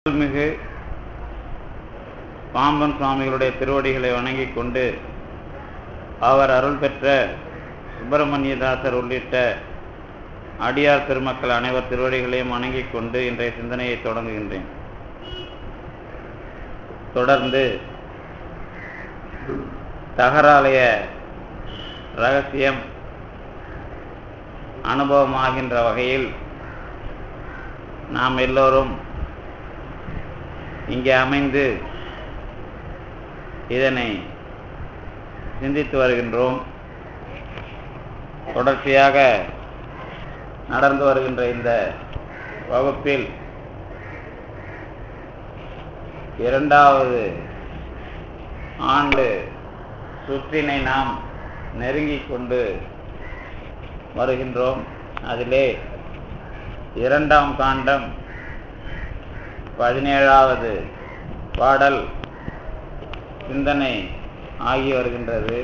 அருள்மிகு பாம்பன் சுவாமிகளுடைய திருவடிகளை வணங்கிக் கொண்டு அவர் அருள் பெற்ற சுப்பிரமணியதாசர் உள்ளிட்ட அடியார் பெருமக்கள் அனைவர் திருவடிகளையும் வணங்கிக் கொண்டு இன்றைய சிந்தனையை தொடங்குகின்றேன் தொடர்ந்து தகராலய ரகசியம் அனுபவமாகின்ற வகையில் நாம் எல்லோரும் இங்கே அமைந்து இதனை சிந்தித்து வருகின்றோம் தொடர்ச்சியாக நடந்து வருகின்ற இந்த வகுப்பில் இரண்டாவது ஆண்டு சுற்றினை நாம் நெருங்கிக் கொண்டு வருகின்றோம் அதிலே இரண்டாம் காண்டம் பதினேழாவது பாடல் சிந்தனை ஆகி வருகின்றது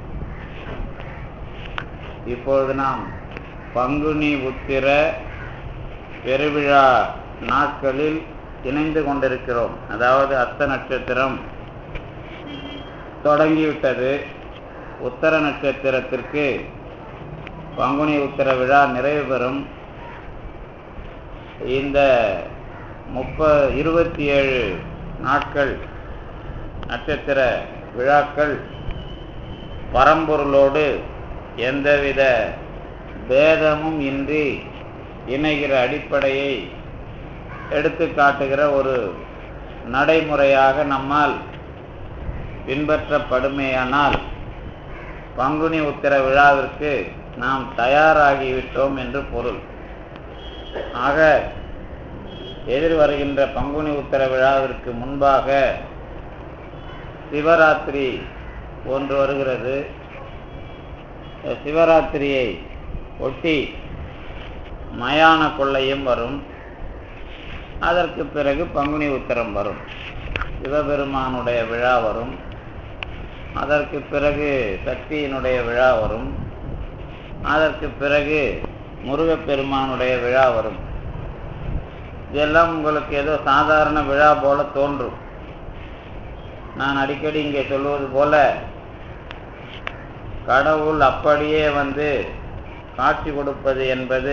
இப்பொழுது நாம் பங்குனி உத்திர பெருவிழா நாட்களில் இணைந்து கொண்டிருக்கிறோம் அதாவது அத்த நட்சத்திரம் தொடங்கிவிட்டது உத்தர நட்சத்திரத்திற்கு பங்குனி உத்திர விழா நிறைவு பெறும் இந்த முப்ப இருபத்தி ஏழு நாட்கள் நட்சத்திர விழாக்கள் பரம்பொருளோடு எந்தவித பேதமும் இன்றி இணைகிற அடிப்படையை எடுத்து காட்டுகிற ஒரு நடைமுறையாக நம்மால் பின்பற்றப்படுமேயானால் பங்குனி உத்திர விழாவிற்கு நாம் தயாராகிவிட்டோம் என்று பொருள் ஆக எதிர் வருகின்ற பங்குனி உத்தர விழாவிற்கு முன்பாக சிவராத்திரி ஒன்று வருகிறது சிவராத்திரியை ஒட்டி மயான கொள்ளையும் வரும் அதற்கு பிறகு பங்குனி உத்தரம் வரும் சிவபெருமானுடைய விழா வரும் அதற்கு பிறகு சக்தியினுடைய விழா வரும் அதற்கு பிறகு முருகப்பெருமானுடைய விழா வரும் இதெல்லாம் உங்களுக்கு ஏதோ சாதாரண விழா போல தோன்றும் நான் அடிக்கடி இங்கே சொல்வது போல கடவுள் அப்படியே வந்து காட்சி கொடுப்பது என்பது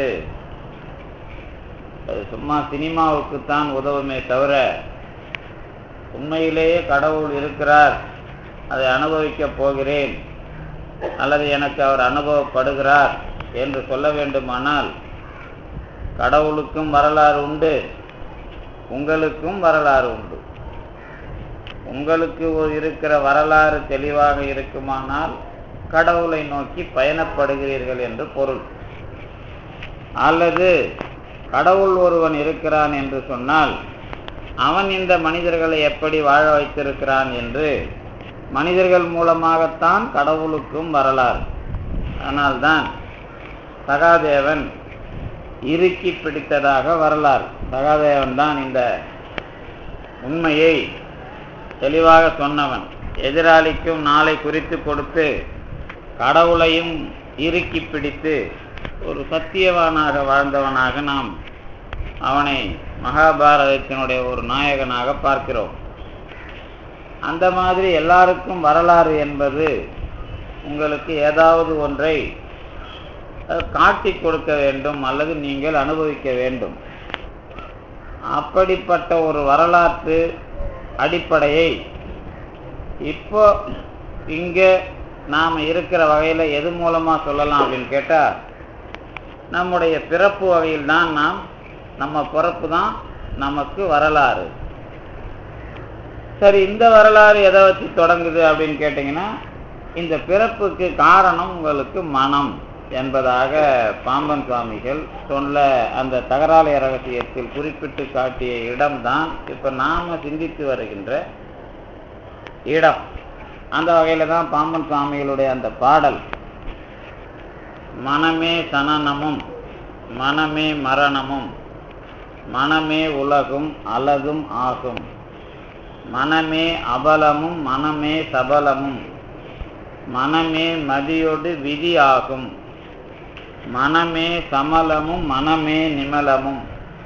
சும்மா சினிமாவுக்குத்தான் உதவுமே தவிர உண்மையிலேயே கடவுள் இருக்கிறார் அதை அனுபவிக்கப் போகிறேன் அல்லது எனக்கு அவர் அனுபவப்படுகிறார் என்று சொல்ல வேண்டுமானால் கடவுளுக்கும் வரலாறு உண்டு உங்களுக்கும் வரலாறு உண்டு உங்களுக்கு இருக்கிற வரலாறு தெளிவாக இருக்குமானால் கடவுளை நோக்கி பயணப்படுகிறீர்கள் என்று பொருள் அல்லது கடவுள் ஒருவன் இருக்கிறான் என்று சொன்னால் அவன் இந்த மனிதர்களை எப்படி வாழ வைத்திருக்கிறான் என்று மனிதர்கள் மூலமாகத்தான் கடவுளுக்கும் வரலாறு அதனால்தான் சகாதேவன் இறுக்கி பிடித்ததாக வரலாறு சகாதேவன் தான் இந்த உண்மையை தெளிவாக சொன்னவன் எதிராளிக்கும் நாளை குறித்து கொடுத்து கடவுளையும் இறுக்கி பிடித்து ஒரு சத்தியவானாக வாழ்ந்தவனாக நாம் அவனை மகாபாரதத்தினுடைய ஒரு நாயகனாக பார்க்கிறோம் அந்த மாதிரி எல்லாருக்கும் வரலாறு என்பது உங்களுக்கு ஏதாவது ஒன்றை காட்டி கொடுக்க வேண்டும் அல்லது நீங்கள் அனுபவிக்க வேண்டும் அப்படிப்பட்ட ஒரு வரலாற்று அடிப்படையை இப்போ இங்கே நாம் இருக்கிற வகையில் எது மூலமாக சொல்லலாம் அப்படின்னு கேட்டால் நம்முடைய பிறப்பு வகையில் தான் நாம் நம்ம பிறப்பு தான் நமக்கு வரலாறு சரி இந்த வரலாறு எதை வச்சு தொடங்குது அப்படின்னு கேட்டிங்கன்னா இந்த பிறப்புக்கு காரணம் உங்களுக்கு மனம் என்பதாக பாம்பன் சுவாமிகள் சொல்ல அந்த தகராலய ரகசியத்தில் குறிப்பிட்டு காட்டிய இடம்தான் இப்போ நாம் சிந்தித்து வருகின்ற இடம் அந்த வகையில் தான் பாம்பன் சுவாமிகளுடைய அந்த பாடல் மனமே சனனமும் மனமே மரணமும் மனமே உலகும் அழகும் ஆகும் மனமே அபலமும் மனமே சபலமும் மனமே மதியோடு விதி ஆகும் மனமே சமலமும் மனமே நிமலமும்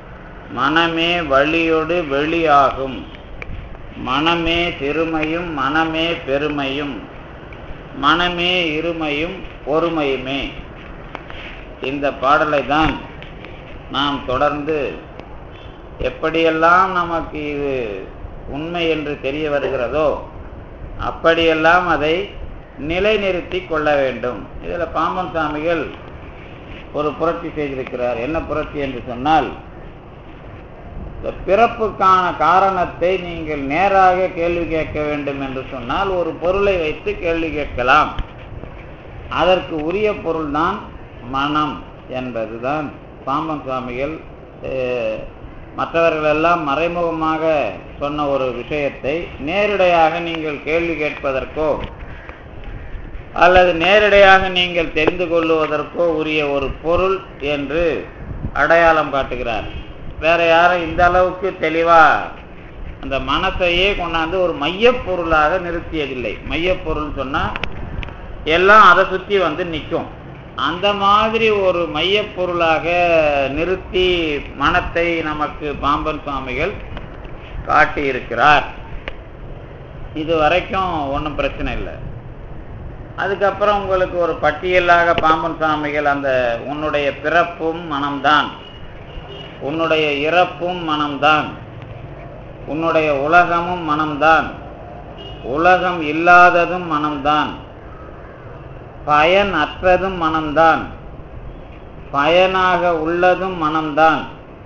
மனமே வழியொடு வெளியாகும் மனமே சிறுமையும் மனமே பெருமையும் மனமே இருமையும் ஒருமையுமே இந்த பாடலை தான் நாம் தொடர்ந்து எப்படியெல்லாம் நமக்கு இது உண்மை என்று தெரிய வருகிறதோ அப்படியெல்லாம் அதை நிலைநிறுத்தி கொள்ள வேண்டும் இதில் பாம்பன் சாமிகள் ஒரு புரட்சி செய்திருக்கிறார் என்ன புரட்சி என்று சொன்னால் இந்த பிறப்புக்கான காரணத்தை நீங்கள் நேராக கேள்வி கேட்க வேண்டும் என்று சொன்னால் ஒரு பொருளை வைத்து கேள்வி கேட்கலாம் அதற்கு உரிய பொருள்தான் மனம் என்பதுதான் பாம்பன் சுவாமிகள் மற்றவர்களெல்லாம் மறைமுகமாக சொன்ன ஒரு விஷயத்தை நேரிடையாக நீங்கள் கேள்வி கேட்பதற்கோ அல்லது நேரிடையாக நீங்கள் தெரிந்து கொள்ளுவதற்கோ உரிய ஒரு பொருள் என்று அடையாளம் காட்டுகிறார் வேற யாரும் இந்த அளவுக்கு தெளிவா அந்த மனசையே கொண்டாந்து ஒரு மையப்பொருளாக நிறுத்தியதில்லை மையப்பொருள் சொன்னா எல்லாம் அதை சுற்றி வந்து நிற்கும் அந்த மாதிரி ஒரு மையப்பொருளாக நிறுத்தி மனத்தை நமக்கு பாம்பன் சுவாமிகள் காட்டியிருக்கிறார் இது வரைக்கும் ஒன்றும் பிரச்சனை இல்லை அதுக்கப்புறம் உங்களுக்கு ஒரு பட்டியலாக பாம்பன் சுவாமிகள் அந்த உன்னுடைய பிறப்பும் மனம்தான் உன்னுடைய இறப்பும் மனம்தான் உன்னுடைய உலகமும் மனம்தான் உலகம் இல்லாததும் மனம்தான் பயன் அற்றதும் மனம்தான் பயனாக உள்ளதும் மனம்தான்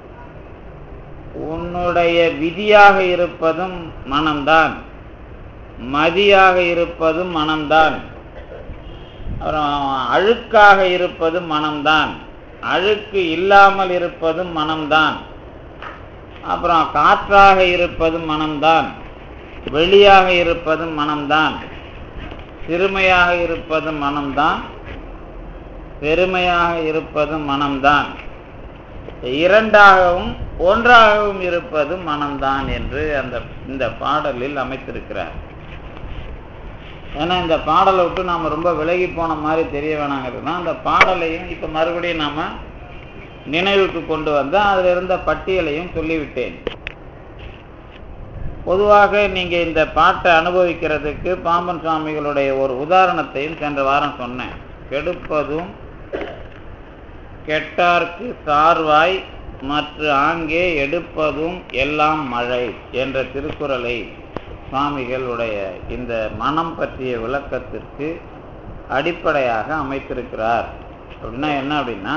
உன்னுடைய விதியாக இருப்பதும் மனம்தான் மதியாக இருப்பதும் மனம்தான் அப்புறம் அழுக்காக இருப்பதும் மனம்தான் அழுக்கு இல்லாமல் இருப்பதும் மனம்தான் அப்புறம் காற்றாக இருப்பதும் மனம்தான் வெளியாக இருப்பதும் மனம்தான் சிறுமையாக இருப்பதும் மனம்தான் பெருமையாக இருப்பதும் மனம்தான் இரண்டாகவும் ஒன்றாகவும் இருப்பதும் மனம்தான் என்று அந்த இந்த பாடலில் அமைத்திருக்கிறார் ஏன்னா இந்த பாடலை விட்டு நாம் ரொம்ப விலகி போன மாதிரி தெரிய வேணாங்கிறதுனா அந்த பாடலையும் இப்போ மறுபடியும் நாம் நினைவுக்கு கொண்டு வந்து அதில் இருந்த பட்டியலையும் சொல்லிவிட்டேன் பொதுவாக நீங்கள் இந்த பாட்டை அனுபவிக்கிறதுக்கு பாம்பன் சுவாமிகளுடைய ஒரு உதாரணத்தையும் சென்ற வாரம் சொன்னேன் கெடுப்பதும் கெட்டார்க்கு சார்வாய் மற்ற ஆங்கே எடுப்பதும் எல்லாம் மழை என்ற திருக்குறளை சுவாமிகளுடைய இந்த மனம் பற்றிய விளக்கத்திற்கு அடிப்படையாக அமைத்திருக்கிறார் அப்படின்னா என்ன அப்படின்னா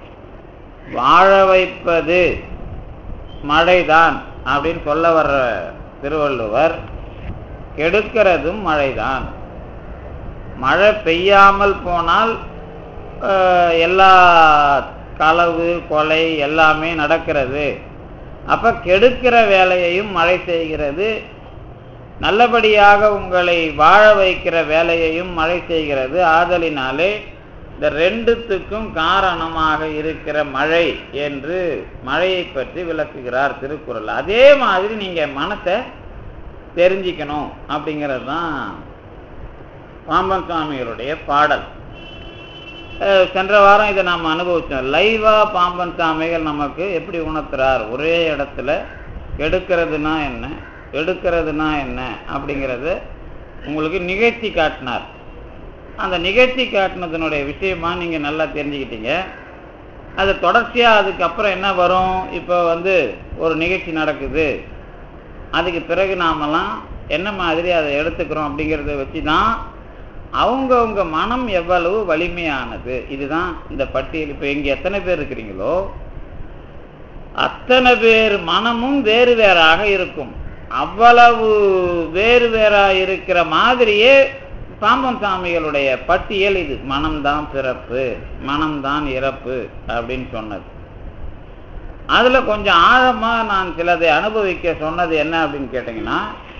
வாழ வைப்பது மழைதான் அப்படின்னு சொல்ல வர்ற திருவள்ளுவர் கெடுக்கிறதும் மழைதான் மழை பெய்யாமல் போனால் எல்லா களவு கொலை எல்லாமே நடக்கிறது அப்ப கெடுக்கிற வேலையையும் மழை செய்கிறது நல்லபடியாக உங்களை வாழ வைக்கிற வேலையையும் மழை செய்கிறது ஆதலினாலே இந்த ரெண்டுத்துக்கும் காரணமாக இருக்கிற மழை என்று மழையை பற்றி விளக்குகிறார் திருக்குறள் அதே மாதிரி நீங்க மனத்தை தெரிஞ்சிக்கணும் அப்படிங்கிறது தான் பாம்பன் சுவாமிகளுடைய பாடல் சென்ற வாரம் இதை நாம் அனுபவிச்சோம் லைவா பாம்பன் சாமிகள் நமக்கு எப்படி உணர்த்துறார் ஒரே இடத்துல எடுக்கிறதுனா என்ன எடுக்கிறதுனா என்ன அப்படிங்கிறத உங்களுக்கு நிகழ்த்தி காட்டினார் அந்த நிகழ்ச்சி காட்டினதனுடைய விஷயமா நீங்கள் நல்லா தெரிஞ்சுக்கிட்டீங்க அது தொடர்ச்சியாக அதுக்கப்புறம் என்ன வரும் இப்போ வந்து ஒரு நிகழ்ச்சி நடக்குது அதுக்கு பிறகு நாமெல்லாம் என்ன மாதிரி அதை எடுத்துக்கிறோம் அப்படிங்கிறத வச்சு தான் அவங்கவுங்க மனம் எவ்வளவு வலிமையானது இதுதான் இந்த பட்டியல் இப்போ இங்கே எத்தனை பேர் இருக்கிறீங்களோ அத்தனை பேர் மனமும் வேறு வேறாக இருக்கும் அவ்வளவு வேறு வேறா இருக்கிற மாதிரியே பாம்பன் சாமிகளுடைய பட்டியல் இது மனம்தான் பிறப்பு மனம்தான் இறப்பு அப்படின்னு சொன்னது அதுல கொஞ்சம் ஆழமா நான் சிலதை அனுபவிக்க சொன்னது என்ன அப்படின்னு கேட்டீங்கன்னா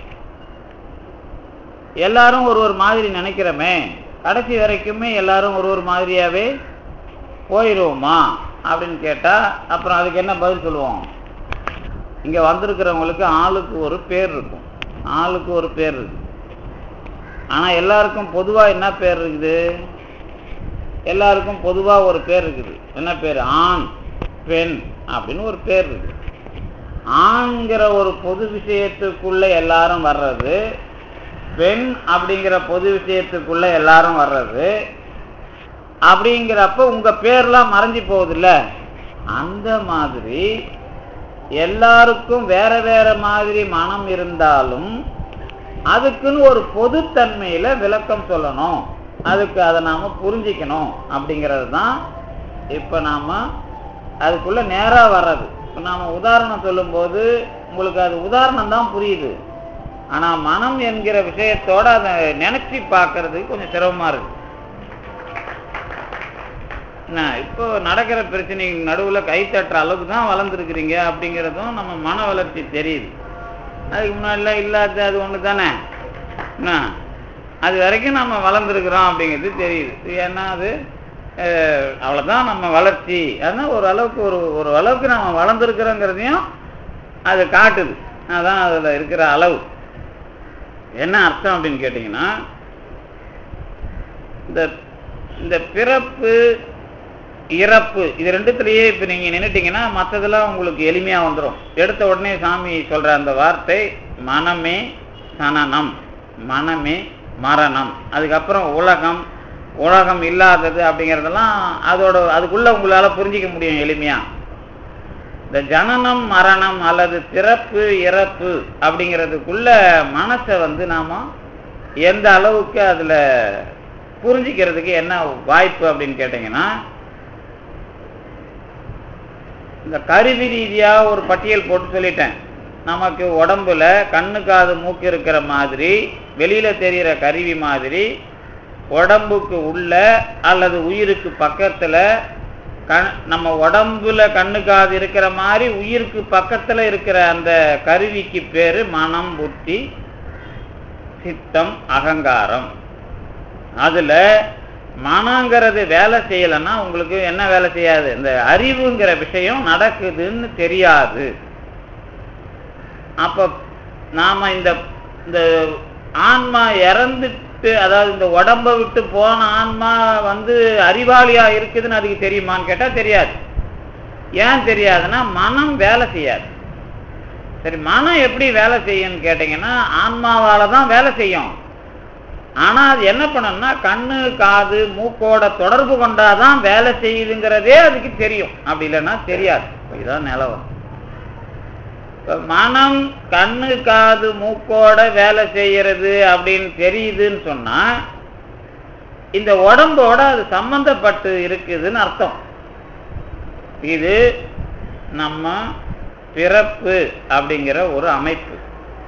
எல்லாரும் ஒரு ஒரு மாதிரி நினைக்கிறோமே கடைசி வரைக்குமே எல்லாரும் ஒரு ஒரு மாதிரியாவே போயிடுவோமா அப்படின்னு கேட்டா அப்புறம் அதுக்கு என்ன பதில் சொல்லுவோம் இங்க வந்திருக்கிறவங்களுக்கு ஆளுக்கு ஒரு பேர் இருக்கும் ஆளுக்கு ஒரு பேர் இருக்கு ஆனா எல்லாருக்கும் பொதுவா என்ன பேர் இருக்குது எல்லாருக்கும் பொதுவா ஒரு பேர் இருக்குது என்ன பேர் ஆண் பெண் அப்படின்னு ஒரு பேர் இருக்கு ஆண்கிற ஒரு பொது விஷயத்துக்குள்ள எல்லாரும் வர்றது பெண் அப்படிங்கிற பொது விஷயத்துக்குள்ள எல்லாரும் வர்றது அப்படிங்கிறப்ப உங்க பேர்லாம் மறைஞ்சு போகுதுல்ல அந்த மாதிரி எல்லாருக்கும் வேற வேற மாதிரி மனம் இருந்தாலும் அதுக்குன்னு ஒரு பொதுத்தன்மையில விளக்கம் சொல்லணும் அதுக்கு அதை நாம புரிஞ்சிக்கணும் அப்படிங்கிறது தான் இப்ப நாம அதுக்குள்ள நேரா வர்றது இப்ப நாம உதாரணம் சொல்லும்போது உங்களுக்கு அது உதாரணம் தான் புரியுது ஆனா மனம் என்கிற விஷயத்தோட அதை நினைச்சு பார்க்கறதுக்கு கொஞ்சம் சிரமமா இருக்கு என்ன, இப்போ நடக்கிற பிரச்சனைக்கு நடுவில் கை தட்டுற அளவுக்கு தான் வளர்ந்துருக்கிறீங்க அப்படிங்கிறதும் நம்ம மன வளர்ச்சி தெரியுது அதுக்கு முன்னாடிலாம் இல்லாத அது ஒன்று தானே என்ன அது வரைக்கும் நம்ம வளர்ந்துருக்குறோம் அப்படிங்கிறது தெரியுது ஏன்னா அது அஹ், அவ்வளவுதான் நம்ம வளர்ச்சி அதனால் ஒரு அளவுக்கு ஒரு ஒரு அளவுக்கு நம்ம வளர்ந்துருக்குறோங்கிறதையும் அது காட்டுது அதான் அதில் இருக்கிற அளவு என்ன அர்த்தம் அப்படின்னு கேட்டிங்கன்னா இந்த இந்த பிறப்பு இறப்பு இது ரெண்டுத்துலயே இப்ப நீங்க நின்னுட்டீங்கன்னா மற்றதெல்லாம் உங்களுக்கு எளிமையா வந்துடும் எடுத்த உடனே சாமி சொல்ற அந்த வார்த்தை மனமே சனனம் மனமே மரணம் அதுக்கப்புறம் உலகம் உலகம் இல்லாதது அப்படிங்கிறதெல்லாம் அதோட அதுக்குள்ள உங்களால புரிஞ்சிக்க முடியும் எளிமையா இந்த ஜனனம் மரணம் அல்லது பிறப்பு இறப்பு அப்படிங்கிறதுக்குள்ள மனசை வந்து நாம எந்த அளவுக்கு அதுல புரிஞ்சிக்கிறதுக்கு என்ன வாய்ப்பு அப்படின்னு கேட்டீங்கன்னா இந்த கருவி ரீதியா ஒரு பட்டியல் போட்டு சொல்லிட்டேன் நமக்கு உடம்புல கண்ணு காது மூக்கு இருக்கிற மாதிரி வெளியில தெரிகிற கருவி மாதிரி உடம்புக்கு உள்ள அல்லது உயிருக்கு பக்கத்துல கண் நம்ம உடம்புல கண்ணு காது இருக்கிற மாதிரி உயிருக்கு பக்கத்துல இருக்கிற அந்த கருவிக்கு பேரு மனம் புத்தி சித்தம் அகங்காரம் அதுல மனங்கிறது வேலை செய்யலைன்னா உங்களுக்கு என்ன வேலை செய்யாது இந்த அறிவுங்கிற விஷயம் நடக்குதுன்னு தெரியாது அப்ப நாம இந்த இந்த ஆன்மா இறந்துட்டு அதாவது இந்த உடம்ப விட்டு போன ஆன்மா வந்து அறிவாளியா இருக்குதுன்னு அதுக்கு தெரியுமான்னு கேட்டா தெரியாது ஏன் தெரியாதுன்னா மனம் வேலை செய்யாது சரி மனம் எப்படி வேலை செய்யும்னு கேட்டீங்கன்னா ஆன்மாவால தான் வேலை செய்யும் ஆனா அது என்ன பண்ணணும்னா கண்ணு காது மூக்கோட தொடர்பு கொண்டாதான் வேலை செய்யுதுங்கிறதே அதுக்கு தெரியும் அப்படி இல்லைன்னா தெரியாது இதுதான் நிலவரம் இப்ப மனம் கண்ணு காது மூக்கோட வேலை செய்யறது அப்படின்னு தெரியுதுன்னு சொன்னா இந்த உடம்போட அது சம்பந்தப்பட்டு இருக்குதுன்னு அர்த்தம் இது நம்ம பிறப்பு அப்படிங்கிற ஒரு அமைப்பு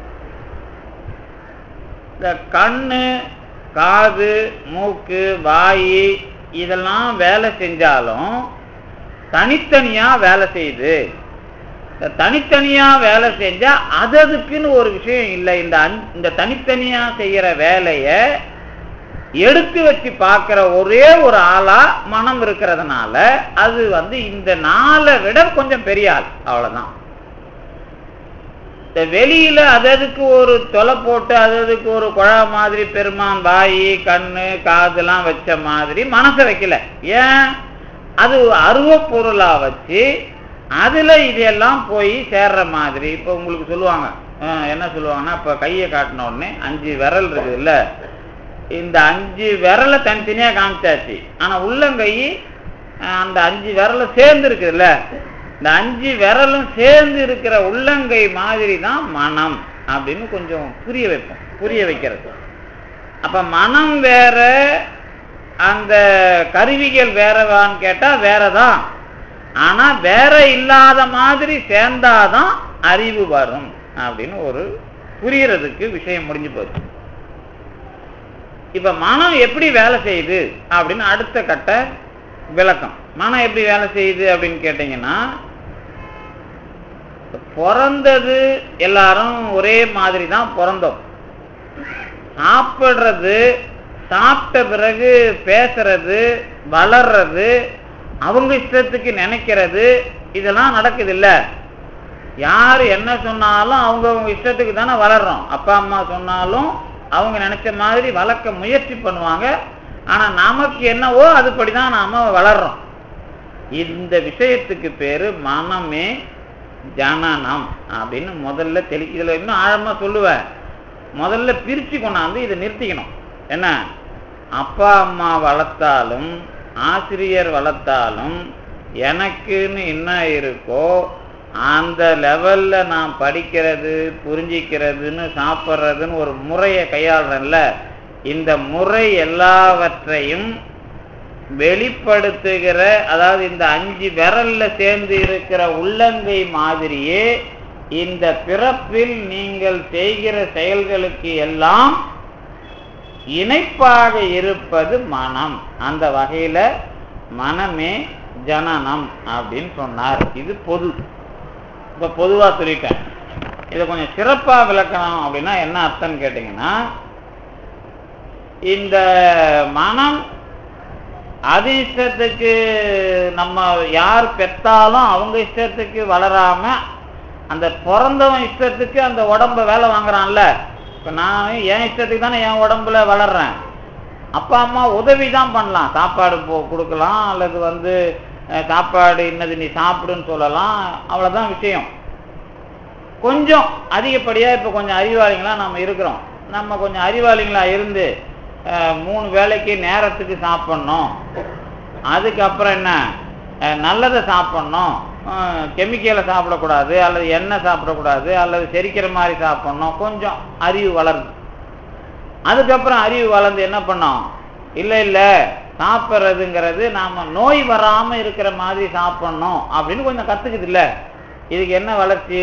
இந்த கண்ணு காது மூக்கு வாய் இதெல்லாம் வேலை செஞ்சாலும் தனித்தனியா வேலை செய்யுது இந்த தனித்தனியா வேலை செஞ்சா அது அதுக்குன்னு ஒரு விஷயம் இல்லை இந்த அஞ்- இந்த தனித்தனியா செய்யற வேலைய எடுத்து வச்சு பார்க்கிற ஒரே ஒரு ஆளா மனம் இருக்கிறதுனால அது வந்து இந்த நாளை விட கொஞ்சம் பெரிய ஆள் அவ்வளவுதான் இந்த வெளியில அது அதுக்கு ஒரு தொலை போட்டு அது அதுக்கு ஒரு குழா மாதிரி பெருமான் வாய் கண்ணு காதெல்லாம் வச்ச மாதிரி மனசை வைக்கல ஏன் அது அருவ பொருளா வச்சு அதுல இதெல்லாம் போய் சேர்ற மாதிரி இப்ப உங்களுக்கு சொல்லுவாங்க அஹ், என்ன சொல்லுவாங்கன்னா இப்ப கையை காட்டின உடனே அஞ்சு விரல் இருக்குதுல்ல இந்த அஞ்சு விரலை தனித்தனியா காமிச்சாச்சு ஆனா உள்ளங்கை அஹ், அந்த அஞ்சு விரலும் சேர்ந்து இருக்குதுல்ல இந்த அஞ்சு விரலும் சேர்ந்து இருக்கிற உள்ளங்கை மாதிரி தான் மனம் அப்படின்னு கொஞ்சம் புரிய வைப்போம் புரிய வைக்கிறது அப்ப மனம் வேற அந்த கருவிகள் வேறவான்னு கேட்டா வேறதான் ஆனா வேற இல்லாத மாதிரி சேர்ந்தாதான் அறிவு வரும் அப்படின்னு ஒரு புரியறதுக்கு விஷயம் முடிஞ்சு போச்சு இப்ப மனம் எப்படி வேலை செய்யுது அப்படின்னு அடுத்த கட்ட விளக்கம் மனம் எப்படி வேலை செய்யுது அப்படின்னு கேட்டீங்கன்னா பிறந்தது எல்லாரும் ஒரே மாதிரி தான் பிறந்தோம் சாப்பிடுறது சாப்பிட்ட பிறகு பேசுறது வளர்றது அவங்க இஷ்டத்துக்கு நினைக்கிறது இதெல்லாம் நடக்குது இல்ல யார் என்ன சொன்னாலும் அவங்க அவங்க இஷ்டத்துக்கு தானே வளர்றோம் அப்பா அம்மா சொன்னாலும் அவங்க நினைச்ச மாதிரி வளர்க்க முயற்சி பண்ணுவாங்க ஆனா நமக்கு என்னவோ அதுபடிதான் நாம வளர்றோம் இந்த விஷயத்துக்கு பேரு மனமே ஜனனம் அப்படின்னு முதல்ல தெளி இதுல இன்னும் ஆழமா சொல்லுவேன் முதல்ல பிரிச்சு கொண்டாந்து இதை நிறுத்திக்கணும் என்ன அப்பா அம்மா வளர்த்தாலும் ஆசிரியர் வளர்த்தாலும் எனக்குன்னு என்ன இருக்கோ அந்த லெவல்ல நான் படிக்கிறது புரிஞ்சிக்கிறதுன்னு சாப்பிட்றதுன்னு ஒரு முறையை கையாளுறேன்ல இந்த முறை எல்லாவற்றையும் வெளிப்படுத்துகிற அதாவது இந்த அஞ்சு விரல்ல சேர்ந்து இருக்கிற உள்ளங்கை மாதிரியே இந்த பிறப்பில் நீங்கள் செய்கிற செயல்களுக்கு எல்லாம் இணைப்பாக இருப்பது மனம் அந்த வகையில மனமே ஜனனம் அப்படின்னு சொன்னார் இது பொது இப்ப பொதுவா சொல்லிட்டேன் இதை கொஞ்சம் சிறப்பா விளக்கணும் அப்படின்னா என்ன அர்த்தம்னு கேட்டீங்கன்னா இந்த மனம் அது இஷ்டத்துக்கு நம்ம யார் பெத்தாலும் அவங்க இஷ்டத்துக்கு வளராம அந்த பிறந்தவன் இஷ்டத்துக்கு அந்த உடம்ப வேலை வாங்குறான்ல இப்ப நான் என் இஷ்டத்துக்கு தானே என் உடம்புல வளர்றேன் அப்பா அம்மா உதவி தான் பண்ணலாம் சாப்பாடு போ கொடுக்கலாம் அல்லது வந்து அஹ், சாப்பாடு இன்னது நீ சாப்பிடுன்னு சொல்லலாம் அவ்வளவுதான் விஷயம் கொஞ்சம் அதிகப்படியா இப்ப கொஞ்சம் அறிவாளிங்களா நம்ம இருக்கிறோம் நம்ம கொஞ்சம் அறிவாளிங்களா இருந்து அஹ், மூணு வேளைக்கு நேரத்துக்கு சாப்பிடணும் அதுக்கப்புறம் என்ன அஹ், நல்லதை சாப்பிடணும் கெமிக்கலை சாப்பிடக்கூடாது அல்லது எண்ணெய் சாப்பிடக்கூடாது அல்லது செரிக்கிற மாதிரி சாப்பிடணும் கொஞ்சம் அறிவு வளருது அதுக்கப்புறம் அறிவு வளர்ந்து என்ன பண்ணோம் இல்லை இல்லை சாப்பிட்றதுங்கிறது நாம நோய் வராம இருக்கிற மாதிரி சாப்பிடணும் அப்படின்னு கொஞ்சம் கத்துக்குது இல்ல இதுக்கு என்ன வளர்ச்சி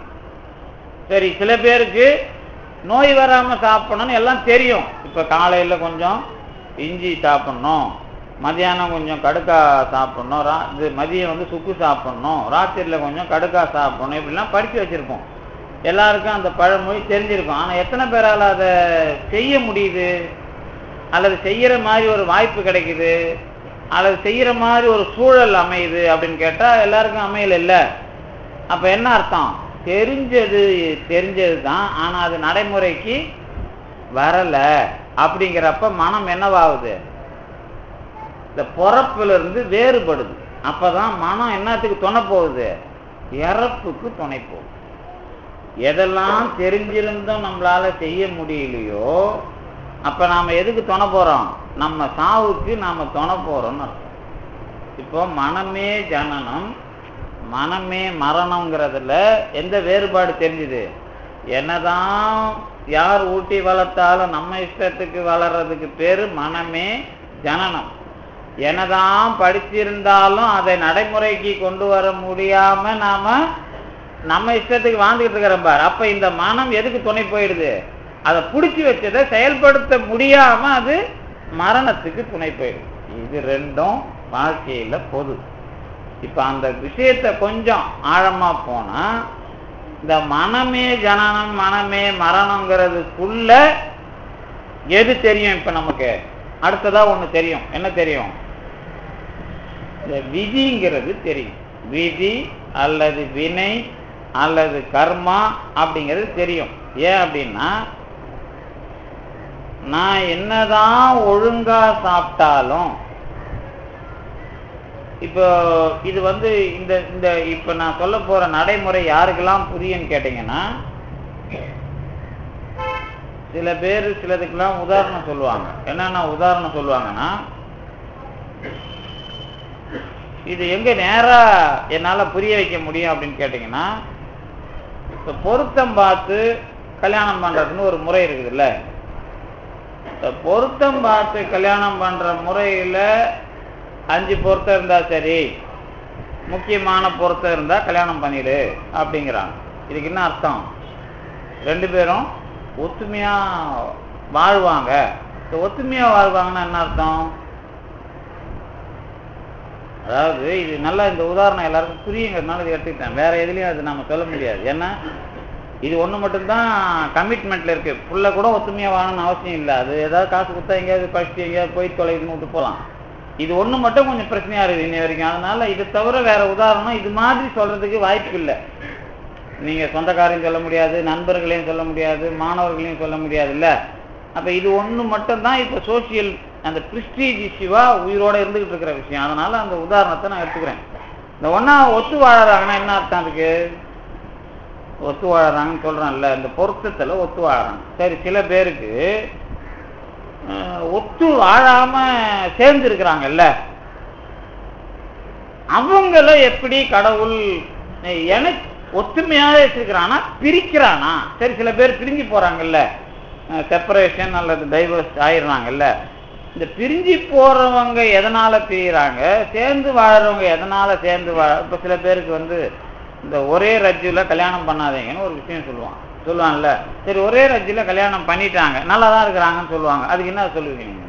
சரி சில பேருக்கு நோய் வராம சாப்பிடணும்னு எல்லாம் தெரியும் இப்ப காலையில கொஞ்சம் இஞ்சி சாப்பிடணும் மதியானம் கொஞ்சம் கடுக்கா சாப்பிடணும் ரா இது மதியம் வந்து சுக்கு சாப்பிடணும் ராத்திரியில் கொஞ்சம் கடுக்கா சாப்பிடணும் இப்படிலாம் படித்து வச்சிருப்போம் எல்லாருக்கும் அந்த பழமொழி தெரிஞ்சிருக்கும் ஆனால் எத்தனை பேரால் அதை செய்ய முடியுது அல்லது செய்யற மாதிரி ஒரு வாய்ப்பு கிடைக்குது அல்லது செய்யற மாதிரி ஒரு சூழல் அமையுது அப்படின்னு கேட்டால் எல்லாருக்கும் அமையல இல்லை அப்போ என்ன அர்த்தம் தெரிஞ்சது தெரிஞ்சது தான் ஆனால் அது நடைமுறைக்கு வரல அப்படிங்கிறப்ப மனம் என்னவாகுது இந்த பிறப்புல இருந்து வேறுபடுது அப்பதான் மனம் என்னத்துக்கு துணை போகுது இறப்புக்கு துணை போகுது எதெல்லாம் தெரிஞ்சிருந்தும் நம்மளால செய்ய முடியலையோ அப்ப நாம எதுக்கு துணை போறோம் நம்ம சாவுக்கு நாம துணை போறோம்னு அர்த்தம் இப்போ மனமே ஜனனம் மனமே மரணங்கிறதுல எந்த வேறுபாடு தெரிஞ்சுது என்னதான் யார் ஊட்டி வளர்த்தாலும் நம்ம இஷ்டத்துக்கு வளர்றதுக்கு பேரு மனமே ஜனனம் என்னதான் படிச்சிருந்தாலும் அதை நடைமுறைக்கு கொண்டு வர முடியாம நாம நம்ம இஷ்டத்துக்கு வாழ்ந்துகிட்டு இருக்கிறோம் பார் அப்ப இந்த மனம் எதுக்கு துணை போயிடுது அதை பிடிச்சி வச்சதை செயல்படுத்த முடியாம அது மரணத்துக்கு துணை போயிடுது இது ரெண்டும் வாழ்க்கையில பொது இப்ப அந்த விஷயத்தை கொஞ்சம் ஆழமா போனா இந்த மனமே ஜனனம் மனமே மரணங்கிறதுக்குள்ள எது தெரியும் இப்ப நமக்கு அடுத்ததா ஒண்ணு தெரியும் என்ன தெரியும் இந்த விதிங்கிறது தெரியும் விதி அல்லது வினை அல்லது கர்மா அப்படிங்கிறது தெரியும் ஏன் அப்படின்னா நான் என்னதான் ஒழுங்கா சாப்பிட்டாலும் இப்போ இது வந்து இந்த இந்த இப்ப நான் சொல்ல போற நடைமுறை யாருக்கெல்லாம் புரியும்னு கேட்டீங்கன்னா சில பேர் சிலதுக்கெல்லாம் உதாரணம் சொல்லுவாங்க என்னென்ன உதாரணம் சொல்லுவாங்கன்னா இது எங்க நேரா என்னால புரிய வைக்க முடியும் அப்படின்னு கேட்டீங்கன்னா இப்ப பொருத்தம் பார்த்து கல்யாணம் பண்றதுன்னு ஒரு முறை இருக்குதுல்ல இந்த பொருத்தம் பார்த்து கல்யாணம் பண்ற முறையில அஞ்சு பொருத்தம் இருந்தா சரி முக்கியமான பொருத்தம் இருந்தா கல்யாணம் பண்ணிடு அப்படிங்கிறாங்க இதுக்கு என்ன அர்த்தம் ரெண்டு பேரும் ஒத்துமையா வாழ்வாங்க இந்த ஒத்துமையா வாழ்வாங்கன்னா என்ன அர்த்தம் அதாவது இது நல்லா இந்த உதாரணம் எல்லாருக்கும் புரியுங்கிறதுனால இதை எடுத்துக்கிட்டேன் வேற எதுலயும் அது நம்ம சொல்ல முடியாது ஏன்னா இது ஒண்ணு மட்டும்தான் கமிட்மெண்ட்ல இருக்கு புள்ள கூட ஒத்துமையா வாழணும்னு அவசியம் இல்லை அது ஏதாவது காசு கொடுத்தா எங்கேயாவது படிச்சு எங்கேயாவது போய் தொலைதுன்னு விட்டு போகலாம் இது ஒண்ணு மட்டும் கொஞ்சம் பிரச்சனையா இருக்குது இன்னை வரைக்கும் அதனால இதை தவிர வேற உதாரணம் இது மாதிரி சொல்றதுக்கு வாய்ப்பு இல்லை நீங்க சொந்தக்காரையும் சொல்ல முடியாது நண்பர்களையும் சொல்ல முடியாது மாணவர்களையும் சொல்ல முடியாது இல்ல அப்ப இது ஒண்ணு மட்டும்தான் இப்ப சோசியல் அந்த பிரிஸ்டீஜ் இஷ்யூவா உயிரோட இருந்துகிட்டு இருக்கிற விஷயம் அதனால அந்த உதாரணத்தை நான் எடுத்துக்கிறேன் இந்த ஒன்னா ஒத்து வாழறாங்கன்னா என்ன அர்த்தம் அதுக்கு ஒத்து வாழறாங்கன்னு சொல்றேன்ல இந்த பொருத்தத்துல ஒத்து வாழறாங்க சரி சில பேருக்கு அஹ், ஒத்து வாழாம சேர்ந்து இருக்கிறாங்கல்ல அவங்கள எப்படி கடவுள் எனக்கு ஒத்துமையாக வச்சிருக்கிறானா பிரிக்கிறானா சரி சில பேர் பிரிஞ்சு போறாங்கல்ல செப்பரேஷன் அல்லது டைவர்ஸ் ஆயிடுறாங்கல்ல இந்த பிரிஞ்சு போறவங்க எதனால பிரிகிறாங்க சேர்ந்து வாழறவங்க எதனால சேர்ந்து வாழ இப்ப சில பேருக்கு வந்து இந்த ஒரே ரஜ்ஜுல கல்யாணம் பண்ணாதீங்கன்னு ஒரு விஷயம் சொல்லுவான் சொல்லுவான்ல சரி ஒரே ரஜ்ஜுல கல்யாணம் பண்ணிட்டாங்க நல்லா தான் இருக்கிறாங்கன்னு சொல்லுவாங்க அதுக்கு என்ன சொல்லுவீங்க நீங்க?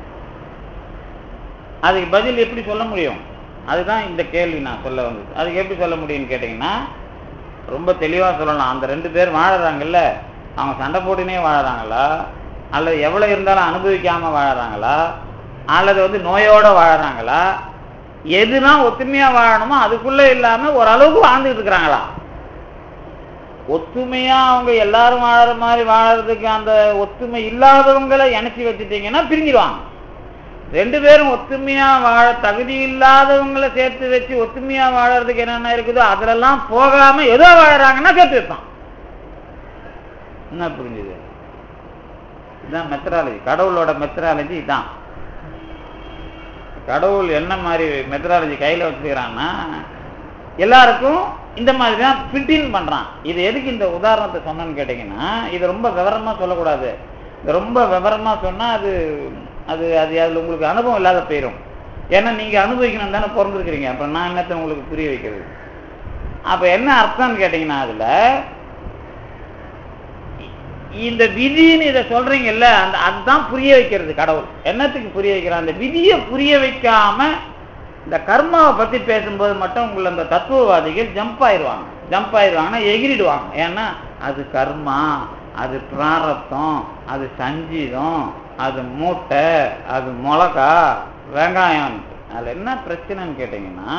அதுக்கு பதில் எப்படி சொல்ல முடியும் அதுதான் இந்த கேள்வி நான் சொல்ல வந்தது அதுக்கு எப்படி சொல்ல முடியும்னு கேட்டிங்கன்னா ரொம்ப தெளிவாக சொல்லலாம் அந்த ரெண்டு பேர் வாழறாங்கல்ல அவங்க சண்டை போட்டுனே வாழறாங்களா அல்லது எவ்வளோ இருந்தாலும் அனுபவிக்காம வாழறாங்களா அல்லது வந்து நோயோட வாழறாங்களா எதுனா ஒத்துமையா வாழணுமோ அதுக்குள்ள இல்லாம ஓரளவுக்கு வாழ்ந்துட்டு இருக்கிறாங்களா ஒத்துமையா அவங்க எல்லாரும் வாழற மாதிரி வாழறதுக்கு அந்த ஒத்துமை இல்லாதவங்களை இணைச்சி வச்சுட்டீங்கன்னா பிரிஞ்சிடுவாங்க ரெண்டு பேரும் ஒத்துமையா வாழ தகுதி இல்லாதவங்களை சேர்த்து வச்சு ஒத்துமையா வாழறதுக்கு என்னென்ன இருக்குதோ அதுலெல்லாம் போகாம ஏதோ வாழறாங்கன்னா சேர்த்து வைப்பான் என்ன புரிஞ்சுது இதுதான் மெத்தடாலஜி கடவுளோட மெத்தடாலஜி இதான் கடவுள் என்ன மாதிரி மெத்தடாலஜி கையில வச்சுக்கிறான்னா எல்லாருக்கும் இந்த மாதிரி தான் ஃபிட்டின் பண்றான் இது எதுக்கு இந்த உதாரணத்தை சொன்னேன்னு கேட்டீங்கன்னா இது ரொம்ப விவரமா சொல்லக்கூடாது இது ரொம்ப விவரமா சொன்னா அது அது அது அதுல உங்களுக்கு அனுபவம் இல்லாத போயிடும் ஏன்னா நீங்க அனுபவிக்கணும் தானே பிறந்திருக்கிறீங்க அப்புறம் நான் என்னத்த உங்களுக்கு புரிய வைக்கிறது அப்ப என்ன அர்த்தம்னு கேட்டீங்கன்னா அதுல இந்த விதின்னு இதை சொல்றீங்கல்ல அந்த அதுதான் புரிய வைக்கிறது கடவுள் என்னத்துக்கு புரிய வைக்கிறான் அந்த விதியை புரிய வைக்காம இந்த கர்மாவை பத்தி பேசும்போது மட்டும் உங்களை அந்த தத்துவவாதிகள் ஜம்ப் ஆயிடுவாங்க ஜம்ப் ஆயிடுவாங்கன்னா எகிரிடுவாங்க ஏன்னா அது கர்மா அது பிராரத்தம் அது சஞ்சீதம் அது மூட்டை அது மிளகா வெங்காயம் அதுல என்ன பிரச்சனைன்னு கேட்டீங்கன்னா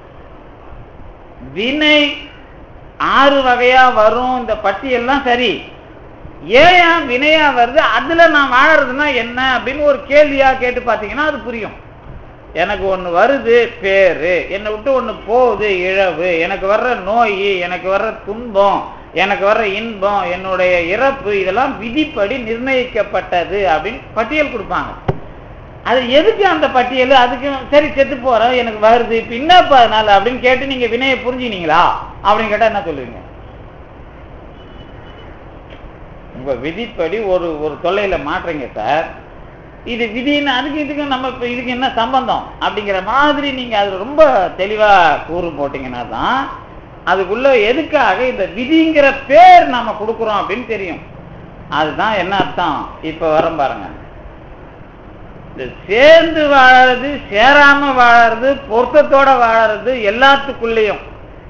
வினை ஆறு வகையா வரும் இந்த பட்டியெல்லாம் சரி ஏன் வினையா வருது அதுல நான் வாழறதுன்னா என்ன அப்படின்னு ஒரு கேள்வியா கேட்டு பார்த்தீங்கன்னா அது புரியும் எனக்கு ஒண்ணு வருது பேரு என்னை விட்டு ஒண்ணு போகுது இழவு எனக்கு வர்ற நோய் எனக்கு வர்ற துன்பம் எனக்கு வர்ற இன்பம் என்னுடைய இறப்பு இதெல்லாம் விதிப்படி நிர்ணயிக்கப்பட்டது அப்படின்னு பட்டியல் கொடுப்பாங்க அது எதுக்கு அந்த பட்டியல் அதுக்கு சரி செத்து போறேன் எனக்கு வருது இப்ப என்னப்பா அதனால அப்படின்னு கேட்டு நீங்க வினையை புரிஞ்சுனீங்களா அப்படின்னு கேட்டா என்ன சொல்லுவீங்க உங்க விதிப்படி ஒரு ஒரு தொல்லையில மாற்றீங்க சார் இது விதின்னு அதுக்கு இதுக்கு நம்ம இப்ப இதுக்கு என்ன சம்பந்தம் அப்படிங்கிற மாதிரி நீங்க அது ரொம்ப தெளிவா கூறு போட்டீங்கன்னா தான் அதுக்குள்ள எதுக்காக இந்த விதிங்கிற பேர் நாம கொடுக்குறோம் அப்படின்னு தெரியும் அதுதான் என்ன அர்த்தம் இப்ப வரம் பாருங்க இந்த சேர்ந்து வாழறது சேராம வாழறது பொருத்தத்தோட வாழறது எல்லாத்துக்குள்ளேயும்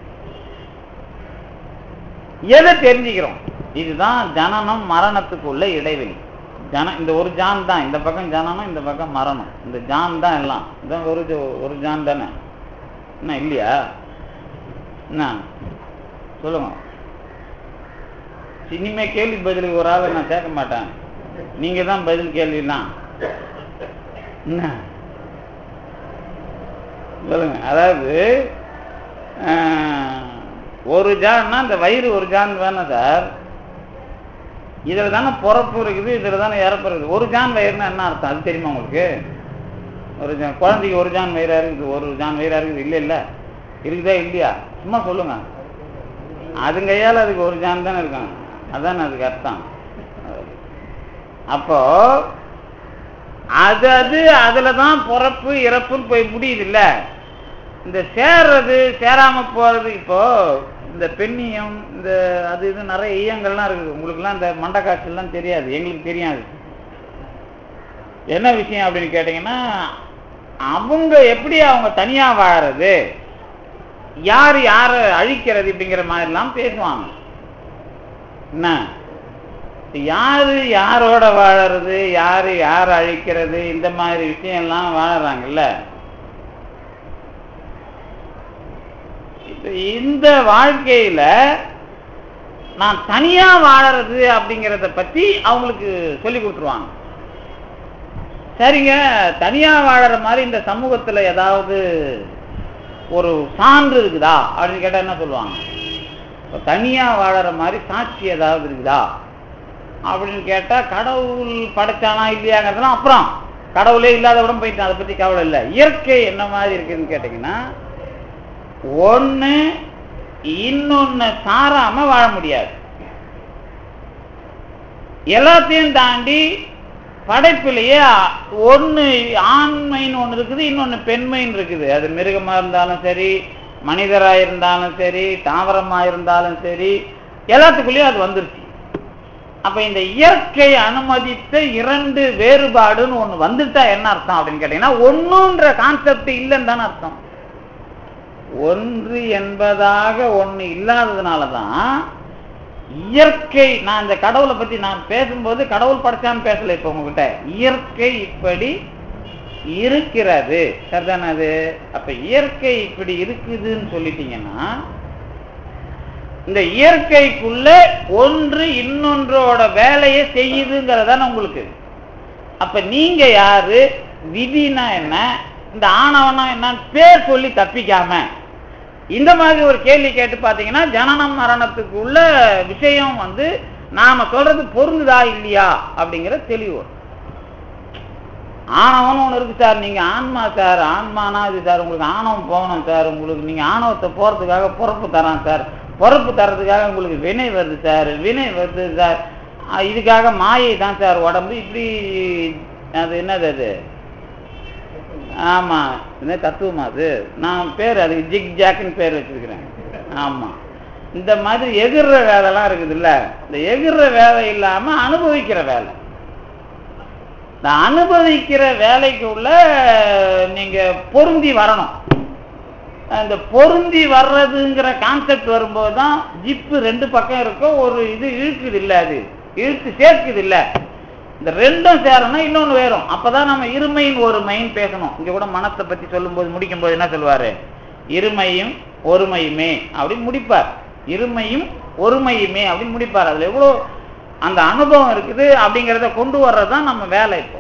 எதை தெரிஞ்சுக்கிறோம் இதுதான் ஜனனம் மரணத்துக்கு உள்ள இடைவெளி ஜன இந்த ஒரு ஜான் தான் இந்த பக்கம் ஜனனம் இந்த பக்கம் மரணம் இந்த ஜான் தான் எல்லாம் இதான் ஒரு ஜ- ஒரு ஜான் தானே என்ன இல்லையா என்ன சொல்லுங்க இனிமே கேள்வி பதிலுக்கு ஒரு ஆளை நான் சேர்க்க மாட்டேன் நீங்க தான் பதில் கேள்விலாம் என்ன சொல்லுங்க அதாவது ஆஹ், ஒரு ஜான்னா இந்த வயிறு ஒரு ஜான் தானே சார் இதுல தானே பிறப்பு இருக்குது இதுல தானே இறப்பு இருக்குது ஒரு ஜான் வயிறுனா என்ன அர்த்தம் அது தெரியுமா உங்களுக்கு ஒரு ஜான் குழந்தைக்கு ஒரு ஜான் வயிறா இருக்குது ஒரு ஜான் வயிறா இருக்குது இல்ல இல்ல இருக்குதா இல்லையா சும்மா சொல்லுங்க அது கையால அதுக்கு ஒரு ஜான் தானே இருக்காங்க அதானே அதுக்கு அர்த்தம் அப்போ அது அது அதுல தான் பிறப்பு இறப்புன்னு போய் முடியுது இல்ல இந்த சேர்றது சேராம போறது இப்போ இந்த பெண்ணியம் இந்த அது இது நிறைய ஈயங்கள்லாம் இருக்குது உங்களுக்குலாம் இந்த மண்டை காய்ச்சல்லாம் தெரியாது எங்களுக்கு தெரியாது என்ன விஷயம் அப்படின்னு கேட்டீங்கன்னா அவங்க எப்படி அவங்க தனியா வாழறது யார் யாரை அழிக்கிறது இப்படிங்கிற மாதிரிலாம் பேசுவாங்க என்ன யாரு யாரோட வாழறது யாரு யார் அழிக்கிறது இந்த மாதிரி விஷயம்லாம் வாழறாங்கல்ல இப்ப இந்த வாழ்க்கையில நான் தனியா வாழறது அப்படிங்கிறத பத்தி அவங்களுக்கு சொல்லி கொடுத்துருவாங்க சரிங்க தனியா வாழற மாதிரி இந்த சமூகத்துல ஏதாவது ஒரு சான்று இருக்குதா அப்படின்னு கேட்டா என்ன சொல்லுவாங்க இப்ப தனியா வாழற மாதிரி சாட்சி ஏதாவது இருக்குதா அப்படின்னு கேட்டா கடவுள் படைச்சானா இல்லையாங்கிறதுலாம் அப்புறம் கடவுளே இல்லாதவிடம் போயிட்டான் அதை பத்தி கவலை இல்லை இயற்கை என்ன மாதிரி இருக்குதுன்னு கேட்டீங்கன்னா ஒண்ணு இன்னொன்னு சாராம வாழ முடியாது எல்லாத்தையும் தாண்டி படைப்பிலேயே ஒண்ணு ஆண்மைன்னு ஒண்ணு இருக்குது இன்னொன்னு பெண்மைன்னு இருக்குது அது மிருகமா இருந்தாலும் சரி மனிதரா இருந்தாலும் சரி தாவரமா இருந்தாலும் சரி எல்லாத்துக்குள்ளேயும் அது வந்துருச்சு அப்ப இந்த இயற்கை அனுமதித்த இரண்டு வேறுபாடுன்னு ஒண்ணு வந்துட்டா என்ன அர்த்தம் அப்படின்னு கேட்டீங்கன்னா ஒண்ணுன்ற கான்செப்ட் இல்லைன்னு தானே அர்த்தம் ஒன்று என்பதாக ஒண்ணு இல்லாததுனாலதான் இயற்கை நான் இந்த கடவுளை பத்தி நான் பேசும்போது கடவுள் படைச்சான்னு பேசல இப்ப உங்ககிட்ட இயற்கை இப்படி இருக்கிறது சரிதானே அது அப்ப இயற்கை இப்படி இருக்குதுன்னு சொல்லிட்டீங்கன்னா இந்த இயற்கைக்குள்ள ஒன்று இன்னொன்றோட வேலையை செய்யுதுங்கிறதான உங்களுக்கு அப்ப நீங்க யாரு விதினா என்ன இந்த ஆணவனா என்ன பேர் சொல்லி தப்பிக்காம இந்த மாதிரி ஒரு கேள்வி கேட்டு பாத்தீங்கன்னா ஜனனம் மரணத்துக்கு உள்ள விஷயம் வந்து நாம சொல்றது பொருந்துதா இல்லையா அப்படிங்கிற தெளிவு வரும். ஆணவம்னு ஒண்ணு இருக்கு சார் நீங்க ஆன்மா சார் ஆன்மானா இது சார் உங்களுக்கு ஆணவம் போகணும் சார் உங்களுக்கு நீங்க ஆணவத்தை போறதுக்காக பொறுப்பு தரான் சார் பொறுப்பு தரதுக்காக உங்களுக்கு வினை வருது சார் வினை வருது சார் அஹ் இதுக்காக மாயை தான் சார் உடம்பு இப்படி அது என்னது அது ஆமா என்ன தத்துவமா அது நான் பேர் அதுக்கு ஜிக் ஜாக்குன்னு பேர் வச்சிருக்கிறேன் ஆமா இந்த மாதிரி எகிர்ற வேலைலாம் இருக்குது இல்ல இந்த எகிர்ற வேலை இல்லாம அனுபவிக்கிற வேலை இந்த அனுபவிக்கிற வேலைக்கு உள்ள நீங்க பொருந்தி வரணும் அந்த பொருந்தி வர்றதுங்கிற கான்செப்ட் வரும்போது தான் ஜிப்பு ரெண்டு பக்கம் இருக்கும் ஒரு இது இழுக்குது இல்ல அது இழுத்து சேர்க்குது இல்ல இந்த ரெண்டும் சேரணும் இன்னொன்னு வேறும் அப்பதான் நம்ம இருமையின் ஒருமைன்னு பேசணும் இங்க கூட மனத்தை பத்தி சொல்லும்போது முடிக்கும் போது என்ன சொல்லுவாரு இருமையும் ஒருமையுமே அப்படின்னு முடிப்பார் இருமையும் ஒருமையுமே அப்படின்னு முடிப்பார் அதுல எவ்வளவு அந்த அனுபவம் இருக்குது அப்படிங்கிறத கொண்டு வர்றதுதான் நம்ம வேலை இப்போ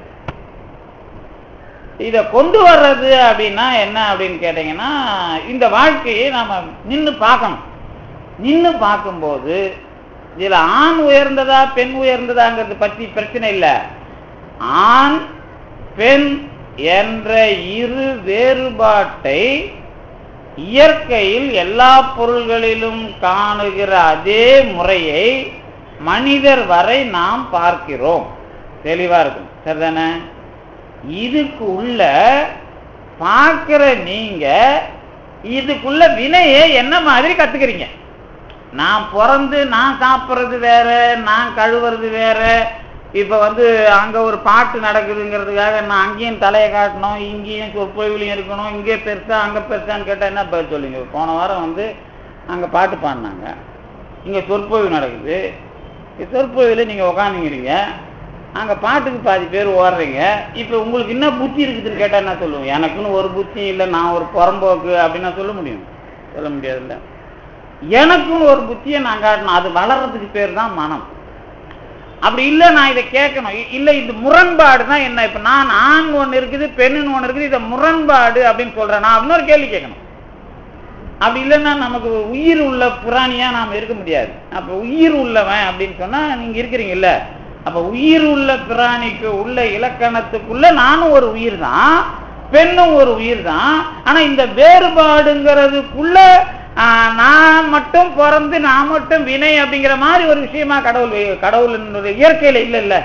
இத கொண்டு வர்றது அப்படின்னா என்ன அப்படின்னு கேட்டீங்கன்னா இந்த வாழ்க்கையை நாம நின்னு பார்க்கணும் நின்னு பார்க்கும்போது இதுல ஆண் உயர்ந்ததா பெண் உயர்ந்ததாங்கிறது பற்றி பிரச்சனை இல்லை ஆண் பெண் என்ற இரு வேறுபாட்டை இயற்கையில் எல்லா பொருள்களிலும் காணுகிற அதே முறையை மனிதர் வரை நாம் பார்க்கிறோம் தெளிவா இருக்கும் சரிதானே இதுக்கு உள்ள பார்க்கிற நீங்க இதுக்குள்ள வினையை என்ன மாதிரி கத்துக்கிறீங்க நான் பிறந்து நான் சாப்பிட்றது வேற நான் கழுவுறது வேற இப்ப வந்து அங்க ஒரு பாட்டு நடக்குதுங்கிறதுக்காக நான் அங்கேயும் தலையை காட்டணும் இங்கேயும் சொற்பொழிவுலையும் இருக்கணும் இங்கே பெருசா அங்க பெருசான்னு கேட்டா என்ன பதில் சொல்லுங்க போன வாரம் வந்து அங்க பாட்டு பாடினாங்க இங்க சொற்பொழிவு நடக்குது சொற்பொழிவில் நீங்க உக்காந்துங்கிறீங்க அங்க பாட்டுக்கு பாதி பேர் ஓடுறீங்க இப்ப உங்களுக்கு என்ன புத்தி இருக்குதுன்னு கேட்டா என்ன சொல்லுவோம் எனக்குன்னு ஒரு புத்தி இல்லை நான் ஒரு புறம்போக்கு அப்படின்னு சொல்ல முடியும் சொல்ல முடியாதுல்ல எனக்கும் ஒரு புத்தியை நான் காட்டணும் அது வளர்றதுக்கு பேர் தான் மனம் அப்படி இல்லை நான் இதை கேட்கணும் இ- இல்லை இது முரண்பாடு தான் என்ன இப்ப நான் ஆண் ஒண்ணு இருக்குது பெண்ணுன்னு ஒண்ணு இருக்குது இதை முரண்பாடு அப்படின்னு சொல்றேன் நான் இன்னொரு கேள்வி கேட்கணும் அப்படி இல்லைன்னா நமக்கு உயிர் உள்ள பிராணியா நாம இருக்க முடியாது அப்ப உயிர் உள்ளவன் அப்படின்னு சொன்னா நீங்க இருக்கிறீங்கல்ல அப்ப உயிர் உள்ள பிராணிக்கு உள்ள இலக்கணத்துக்குள்ள நானும் ஒரு உயிர் தான் பெண்ணும் ஒரு உயிர் தான் ஆனா இந்த வேறுபாடுங்கிறதுக்குள்ள ஆஹ், நான் மட்டும் பிறந்து நான் மட்டும் வினை அப்படிங்கிற மாதிரி ஒரு விஷயமா கடவுள் வே- கடவுள் இயற்கையில இல்ல இல்ல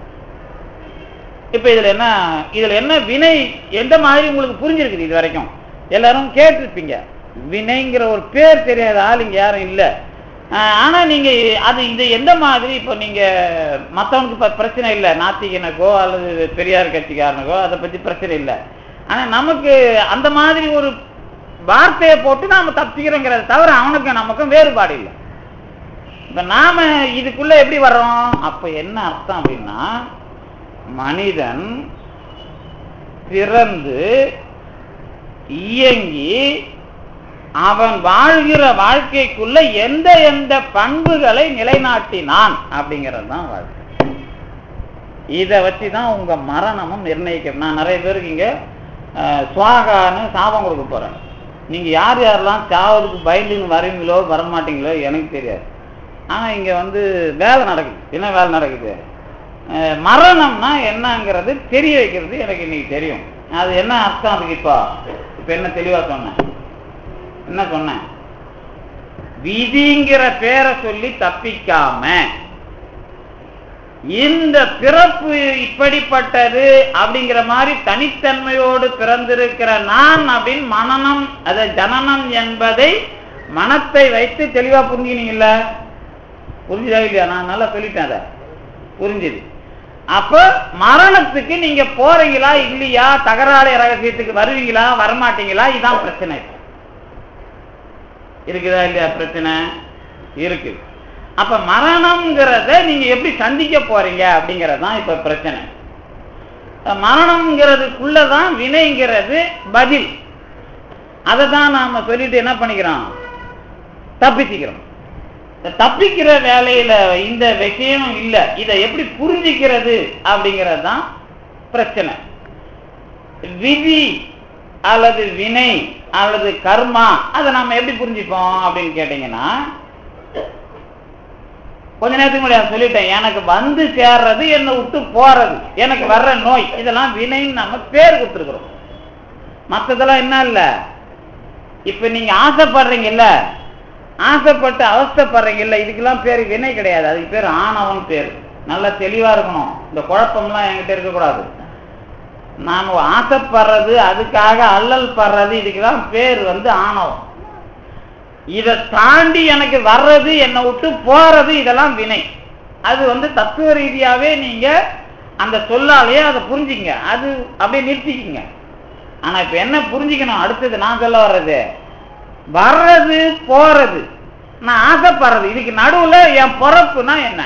இப்ப இதுல என்ன இதுல என்ன வினை எந்த மாதிரி உங்களுக்கு புரிஞ்சிருக்குது இது வரைக்கும் எல்லாரும் கேட்டிருப்பீங்க வினைங்கிற ஒரு பேர் தெரியாத ஆள் இங்க யாரும் இல்ல ஆஹ் ஆனா நீங்க அது இது எந்த மாதிரி இப்போ நீங்க மத்தவனுக்கு ப- பிரச்சனை இல்லை நாத்திகனுக்கோ அல்லது பெரியார் கட்சிக்காரனுக்கோ அதை பத்தி பிரச்சனை இல்லை ஆனா நமக்கு அந்த மாதிரி ஒரு வார்த்தையை போட்டு நாம தப்பிக்கிறோங்கிறத தவிர அவனுக்கும் நமக்கும் வேறுபாடு இல்லை இப்ப நாம இதுக்குள்ள எப்படி வர்றோம் அப்ப என்ன அர்த்தம் அப்படின்னா மனிதன் பிறந்து இயங்கி அவன் வாழ்கிற வாழ்க்கைக்குள்ள எந்த எந்த பண்புகளை நிலைநாட்டினான் அப்படிங்கிறது தான் வாழ்க்கை இதை வச்சு தான் உங்க மரணமும் நிர்ணயிக்க நான் நிறைய பேருக்கு இங்க அஹ், சுவாகான்னு சாபம் கொடுக்க போறேன் நீங்க யார் யாரெல்லாம் சாவதுக்கு பயந்துன்னு வரீங்களோ வரமாட்டீங்களோ எனக்கு தெரியாது ஆனா இங்க வந்து வேலை நடக்குது என்ன வேலை நடக்குது அஹ் மரணம்னா என்னங்கிறது தெரிய வைக்கிறது எனக்கு இன்னைக்கு தெரியும் அது என்ன அர்த்தம் அதுக்கு இப்போ இப்ப என்ன தெளிவா சொன்னேன் என்ன சொன்னேன் விதிங்கிற பேரை சொல்லி தப்பிக்காம இந்த பிறப்பு இப்படிப்பட்டது அப்படிங்கிற மாதிரி தனித்தன்மையோடு பிறந்திருக்கிற நான் அப்படின்னு மனநம் அத ஜனனம் என்பதை மனத்தை வைத்து தெளிவா புரிஞ்சுனீங்கல்ல புரிஞ்சுதா இல்லையா நான் நல்லா சொல்லிட்டேன் அதை புரிஞ்சுது அப்ப மரணத்துக்கு நீங்க போறீங்களா இல்லையா தகராறு ரகசியத்துக்கு வருவீங்களா வரமாட்டீங்களா இதான் பிரச்சனை இருக்குதா இல்லையா பிரச்சனை இருக்கு அப்ப மரணம்ங்கிறத நீங்க எப்படி சந்திக்க போறீங்க அப்படிங்கிறது தான் இப்ப பிரச்சனை மரணம்ங்கிறதுக்குள்ளதான் வினைங்கிறது பதில் அதை தான் நாம சொல்லிட்டு என்ன பண்ணிக்கிறோம் தப்பிச்சுக்கிறோம் இந்த தப்பிக்கிற வேலையில இந்த விஷயம் இல்ல இதை எப்படி புரிஞ்சுக்கிறது அப்படிங்கிறது தான் பிரச்சனை விதி அல்லது வினை அல்லது கர்மா அதை நாம எப்படி புரிஞ்சுப்போம் அப்படின்னு கேட்டீங்கன்னா கொஞ்ச நேரத்துக்கு முன்னாடி சொல்லிட்டேன் எனக்கு வந்து சேர்றது என்னை விட்டு போறது எனக்கு வர்ற நோய் இதெல்லாம் வினைன்னு நம்ம பேர் கொடுத்துருக்குறோம் மற்றதெல்லாம் என்ன இல்ல இப்ப நீங்க ஆசைப்படுறீங்கல்ல ஆசைப்பட்டு அவஸ்தைப்படுறீங்கல்ல இதுக்கெல்லாம் பேர் வினை கிடையாது அதுக்கு பேர் ஆணவன் பேர் நல்லா தெளிவா இருக்கணும் இந்த குழப்பம்லாம் என்கிட்ட இருக்கக்கூடாது நாம ஆசைப்படுறது அதுக்காக அல்லல் படுறது இதுக்கெல்லாம் பேர் வந்து ஆணவம் இதை தாண்டி எனக்கு வர்றது என்னை விட்டு போறது இதெல்லாம் வினை அது வந்து தத்துவ ரீதியாவே நீங்க அந்த சொல்லாலேயே அதை புரிஞ்சுங்க அது அப்படியே நிறுத்திக்கிங்க ஆனா இப்ப என்ன புரிஞ்சுக்கணும் அடுத்தது நான் சொல்ல வர்றது வர்றது போறது நான் ஆசைப்படுறது இதுக்கு நடுவுல என் பொறப்புனா என்ன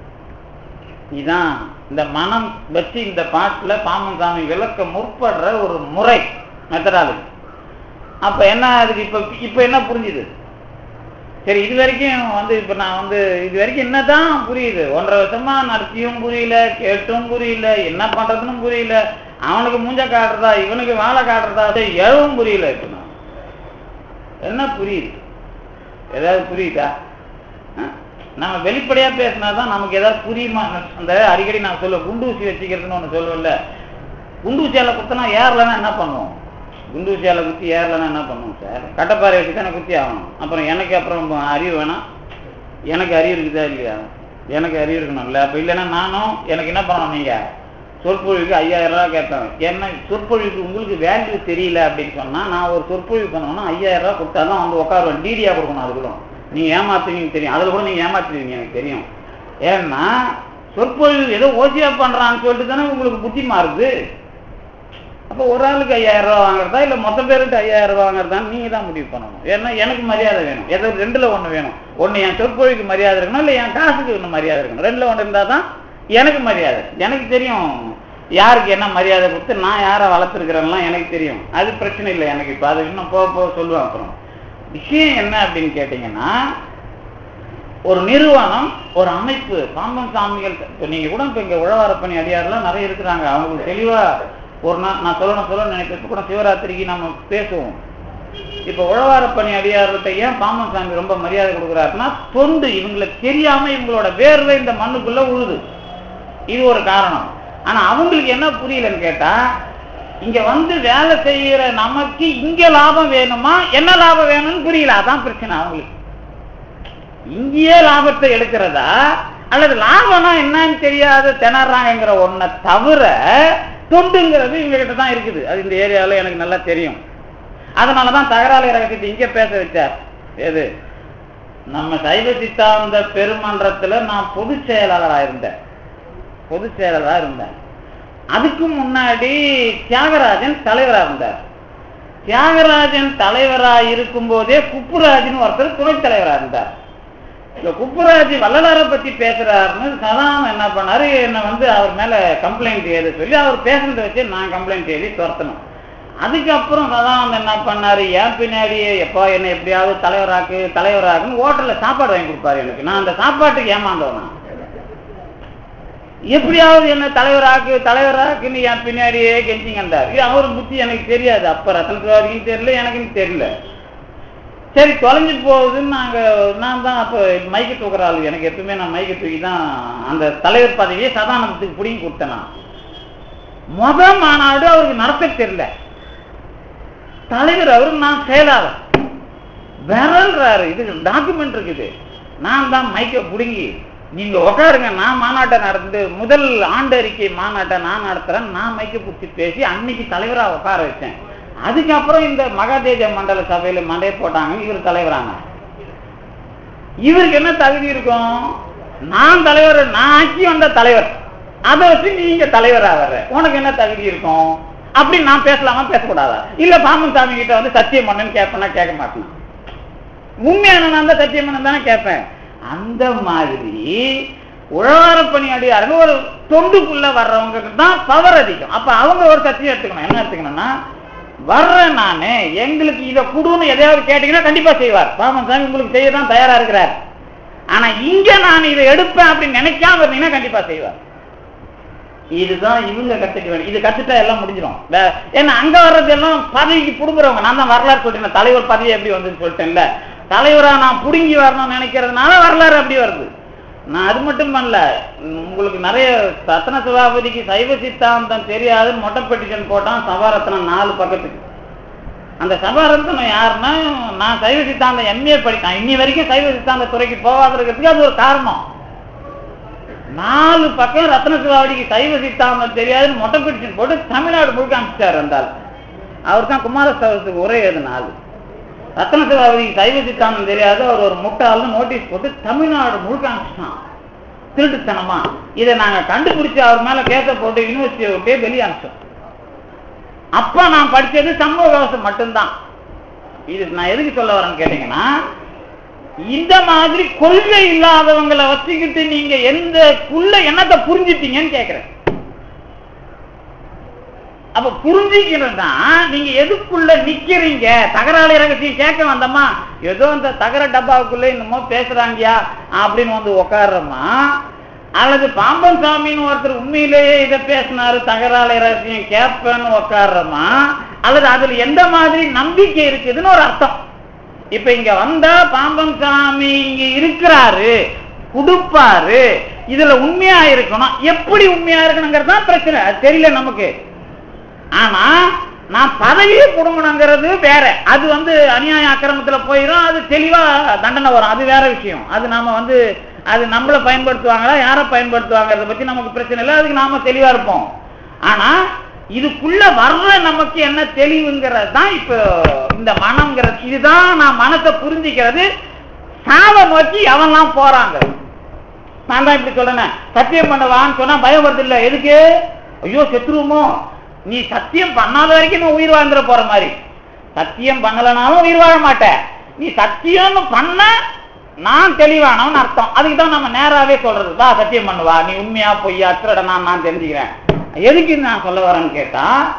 இதான் இந்த மனம் வச்சு இந்த பாட்டுல பாமன் சாமி விளக்க முற்படுற ஒரு முறை மெத்தடாலஜி அப்ப என்ன அதுக்கு இப்ப இப்ப என்ன புரிஞ்சுது சரி இது வரைக்கும் வந்து இப்ப நான் வந்து இது வரைக்கும் என்னதான் புரியுது ஒன்றரை வருஷமா நடத்தியும் புரியல கேட்டும் புரியல என்ன பண்றதுன்னு புரியல அவனுக்கு மூஞ்ச காட்டுறதா இவனுக்கு வேலை காட்டுறதா எழவும் புரியல இப்ப நான் என்ன புரியுது ஏதாவது புரியுதா அஹ்? நம்ம வெளிப்படையா பேசினாதான் நமக்கு ஏதாவது புரியுமா அந்த அடிக்கடி நான் சொல்லுவேன் குண்டூசி வச்சுக்கிறதுன்னு ஒண்ணு சொல்லுவேன்ல குண்டூசியால குத்தினா ஏறலன்னா என்ன பண்ணுவோம் குண்டூசியால குத்தி ஏறலன்னா என்ன பண்ணுவோம் சார் கட்டப்பாறை வச்சு தானே குத்தி ஆகணும் அப்புறம் எனக்கு அப்புறம் அறிவு வேணாம் எனக்கு அறிவு இருக்குதா இல்லையா எனக்கு அறிவு இருக்கணும்ல அப்ப இல்லைன்னா நானும் எனக்கு என்ன பண்ணணும் நீங்க சொற்பொழிவுக்கு ஐயாயிரம் ரூபாய் கேட்பேன் என்ன சொற்பொழிவுக்கு உங்களுக்கு வேல்யூ தெரியல அப்படின்னு சொன்னா நான் ஒரு சொற்பொழிவு பண்ணணும்னா ஐயாயிரம் ரூபாய் கொடுத்தா தான் வந்து உட்காருவேன் டிடியா கொடுக்கணும் அதுக்குள்ள நீங்க ஏமாத்துவீங்கன்னு தெரியும் அதுல கூட நீங்க ஏமாத்துவீங்க எனக்கு தெரியும் ஏன்னா சொற்பொழிவு ஏதோ ஓசியா பண்றான்னு சொல்லிட்டு தானே உங்களுக்கு புத்தி மாறுது அப்போ ஒரு ஆளுக்கு ஐயாயிரம் ரூபாய் வாங்குறதா இல்ல மொத்த பேருக்கு ஐயாயிரம் ரூபாய் வாங்குறதான்னு நீங்க தான் முடிவு பண்ணணும் ஏன்னா எனக்கு மரியாதை வேணும் ஏதோ ரெண்டுல ஒண்ணு வேணும் ஒண்ணு என் சொற்பொழிவுக்கு மரியாதை இருக்கணும் இல்ல என் காசுக்கு ஒண்ணு மரியாதை இருக்கணும் ரெண்டுல ஒண்ணு இருந்தா தான் எனக்கு மரியாதை எனக்கு தெரியும் யாருக்கு என்ன மரியாதை கொடுத்து நான் யாரை வளர்த்துருக்கிறேன்லாம் எனக்கு தெரியும் அது பிரச்சனை இல்லை எனக்கு இப்போ அது இன்னும் போக போக சொல்லுவேன் அப்புறம் விஷயம் என்ன அப்படின்னு கேட்டீங்கன்னா ஒரு நிறுவனம் ஒரு அமைப்பு பாம்பன் சாமிகள் இப்போ நீங்க கூட இப்போ இங்க உழவாரப்பணி அடியாரெல்லாம் நிறைய இருக்கிறாங்க அவங்களுக்கு தெளிவா ஒரு நாள் நான் சொல்லணும் சொல்லணும்னு நினைக்கிறேன் இப்ப கூட சிவராத்திரிக்கு நம்ம பேசுவோம் இப்ப உழவாரப்பணி அடியார்கிட்ட ஏன் பாம்பன் சாமி ரொம்ப மரியாதை கொடுக்குறாருன்னா தொண்டு இவங்களுக்கு தெரியாம இவங்களோட வேர்வை இந்த மண்ணுக்குள்ள உழுது இது ஒரு காரணம் ஆனா அவங்களுக்கு என்ன புரியலன்னு கேட்டா இங்க வந்து வேலை செய்யற நமக்கு இங்க லாபம் வேணுமா என்ன லாபம் வேணும்னு புரியல அதான் பிரச்சனை அவங்களுக்கு இங்கேயே லாபத்தை எடுக்கிறதா அல்லது லாபம்னா என்னன்னு தெரியாத திணறாங்கிற ஒன்றை தவிர தொண்டுங்கிறது இவங்க கிட்ட தான் இருக்குது அது இந்த ஏரியாவில் எனக்கு நல்லா தெரியும் அதனால தான் தகராறு ரகசியத்தை இங்கே பேச வச்சார் எது நம்ம சைவ சித்தாந்த பெருமன்றத்துல நான் பொதுச் செயலாளராக இருந்தேன் பொதுச் செயலாளராக இருந்தேன் அதுக்கு முன்னாடி தியாகராஜன் தலைவராக இருந்தார் தியாகராஜன் தலைவராக இருக்கும்போதே குப்புராஜன் ஒருத்தர் துணைத் தலைவராக இருந்தார் இந்த குப்புராஜ் வள்ளலாரை பத்தி பேசுறாருன்னு சதாம் என்ன பண்ணாரு என்ன வந்து அவர் மேல கம்ப்ளைண்ட் எழுத சொல்லி அவர் பேசுறத வச்சு நான் கம்ப்ளைண்ட் எழுதி துரத்தணும் அதுக்கப்புறம் சதாம் என்ன பண்ணாரு என் பின்னாடியே எப்போ என்ன எப்படியாவது தலைவராக்கு தலைவராக்குன்னு ஹோட்டல்ல சாப்பாடு வாங்கி கொடுப்பாரு எனக்கு நான் அந்த சாப்பாட்டுக்கு ஏமாந்தவனா எப்படியாவது என்ன தலைவராக்கு தலைவராக்குன்னு என் பின்னாடியே கெஞ்சிங்கண்டார் இது அவர் புத்தி எனக்கு தெரியாது அப்ப ரத்தன சிவாஜிக்கும் தெரியல எனக்கும் தெரியல சரி தொலைஞ்சு போகுதுன்னு நாங்க நான் தான் அப்போ மைக்கு தூக்குற ஆளு எனக்கு எப்பவுமே நான் மைக்கு தூக்கி தான் அந்த தலைவர் பதவியை சதானந்தத்துக்கு பிடிங்கி கொடுத்தேன் நான் முத மாநாடு அவருக்கு நடத்த தெரியல தலைவர் அவரு நான் செயலாளர் விரல்றாரு இது டாக்குமெண்ட் இருக்குது நான் தான் மைக்க புடுங்கி நீங்க உட்காருங்க நான் மாநாட்டை நடந்து முதல் ஆண்டு அறிக்கை மாநாட்டை நான் நடத்துறேன் நான் மைக்க பிடிச்சி பேசி அன்னைக்கு தலைவரா உட்கார வச்சேன் அதுக்கப்புறம் இந்த மகாதேஜ மண்டல சபையில மண்டைய போட்டாங்க இவர் தலைவராங்க இவருக்கு என்ன தகுதி இருக்கும் நான் தலைவர் நான் ஆக்கி வந்த தலைவர் அதை வச்சு நீங்க தலைவரா வர்ற உனக்கு என்ன தகுதி இருக்கும் அப்படி நான் பேசலாமா பேசக்கூடாதா இல்ல பாமன் சாமி கிட்ட வந்து சத்தியம் பண்ணுன்னு கேட்பேன்னா கேட்க மாட்டேன் உண்மையான நான் தான் சத்தியம் பண்ண தானே கேட்பேன் அந்த மாதிரி உழவார பணி அடியாருன்னு ஒரு தொண்டுக்குள்ள வர்றவங்க தான் பவர் அதிகம் அப்ப அவங்க ஒரு சத்தியம் எடுத்துக்கணும் என்ன எடுத்துக்கணும்னா வர்றேன் நானு எங்களுக்கு இதை குடுன்னு எதையாவது கேட்டீங்கன்னா கண்டிப்பா செய்வார் பாமன் சாமி உங்களுக்கு செய்ய தான் தயாரா இருக்கிறார் ஆனா இங்க நான் இதை எடுப்பேன் அப்படின்னு நினைக்காம இருந்தீங்கன்னா கண்டிப்பா செய்வார் இதுதான் இவங்க கத்துக்க வேண்டிய இது கத்துட்டா எல்லாம் முடிஞ்சிடும் வே- ஏன்னா அங்க வர்றது எல்லாம் பதவிக்கு புடுங்குறவங்க நான் தான் வரலாறு சொல்லிட்டேன் தலைவர் பதவி எப்படி வந்துன்னு சொல்லிட்டேன்ல தலைவரா நான் புடுங்கி வரணும்னு நினைக்கிறதுனால வரலாறு அப்படி வருது நான் அது மட்டும் பண்ணல உம் உங்களுக்கு நிறைய ரத்ன சபாபதிக்கு சைவ சித்தாந்தம் தெரியாதுன்னு மொட்டை பெட்டிஷன் போட்டான் சபாரத்னம் நாலு பக்கத்துக்கு அந்த சபாரத்னம் யாருன்னா நான் சைவ சித்தாந்தம் எம்ஏ படித்தேன் இன்னி வரைக்கும் சைவ சித்தாந்த துறைக்கு போகாத இருக்கிறதுக்கு அது ஒரு காரணம் நாலு பக்கம் ரத்ன சிவாவடிக்கு சைவ சித்தாந்தம் தெரியாதுன்னு மொட்டை பெட்டிஷன் போட்டு தமிழ்நாடு முழுக்க அனுப்பிச்சார் வந்தால் அவர் தான் குமாரஸ்தவத்துக்கு உரை எழுதினாள் ரத்ன சிவாவதிக்கு சைவ சித்தாந்தம் தெரியாது அவர் ஒரு முட்டாள்னு நோட்டீஸ் போட்டு தமிழ்நாடு முழுக்க அனுப்பிச்சான் திருட்டுத்தனமா இதை நாங்க கண்டுபிடிச்சு அவர் மேல கேஸ போட்டு யூனிவர்சிட்டியை விட்டே வெளியே அனுப்பிச்சோம் அப்ப நான் படிச்சது சமூக விவசாயம் மட்டும்தான் இது நான் எதுக்கு சொல்ல வரேன்னு கேட்டீங்கன்னா இந்த மாதிரி கொள்கை இல்லாதவங்களை வச்சுக்கிட்டு நீங்க எந்த குள்ள என்னத்தை புரிஞ்சிட்டீங்கன்னு கேக்குறேன் அப்ப புரிஞ்சுக்கிறதா நீங்க எதுக்குள்ள நிக்கிறீங்க தகராளி ரகசியம் கேட்க வந்தோமா ஏதோ இந்த தகர டப்பாவுக்குள்ள என்னமோ பேசுறாங்கயா அப்படின்னு வந்து உட்கார்றோமா அல்லது பாம்பன் சாமின்னு ஒருத்தர் உண்மையிலேயே இதை பேசினாரு தகராளி ரகசியம் கேட்பேன்னு உட்கார்றோமா அல்லது அதுல எந்த மாதிரி நம்பிக்கை இருக்குதுன்னு ஒரு அர்த்தம் இப்ப இங்க வந்தா பாம்பன் சாமி இங்க இருக்கிறாரு கொடுப்பாரு இதுல உண்மையா இருக்கணும் எப்படி உண்மையா இருக்கணுங்கிறது தான் பிரச்சனை அது தெரியல நமக்கு ஆனா நான் பதவியை கொடுங்கணுங்கிறது வேற அது வந்து அநியாய அக்கிரமத்துல போயிடும் அது தெளிவா தண்டனை வரும் அது வேற விஷயம் அது நாம வந்து அது நம்மள பயன்படுத்துவாங்களா யாரை பயன்படுத்துவாங்கிறத பத்தி நமக்கு பிரச்சனை இல்லை அதுக்கு நாம தெளிவா இருப்போம் ஆனா இதுக்குள்ள வர்ற நமக்கு என்ன தெளிவுங்கிறது தான் இப்போ இந்த மனம்ங்கிறது இதுதான் நான் மனத்தை புரிஞ்சுக்கிறது சாவை நோக்கி எவன்லாம் போறாங்க நான் தான் இப்படி சொல்றேன் சத்தியம் பண்ணவான்னு சொன்னா பயம் வருது இல்ல எதுக்கு ஐயோ செத்துருவோமோ நீ சத்தியம் பண்ணாத வரைக்கும் நீ உயிர் வாழ்ந்துட போற மாதிரி சத்தியம் பண்ணலனாலும் உயிர் வாழ மாட்ட நீ சத்தியம்னு பண்ண நான் தெளிவானவன் அர்த்தம் அதுக்கு தான் நம்ம நேராவே சொல்றது வா சத்தியம் பண்ணுவா நீ உண்மையா பொய்யா திருடனா நான் தெரிஞ்சுக்கிறேன் எதுக்கு நான் சொல்ல வரேன்னு கேட்டா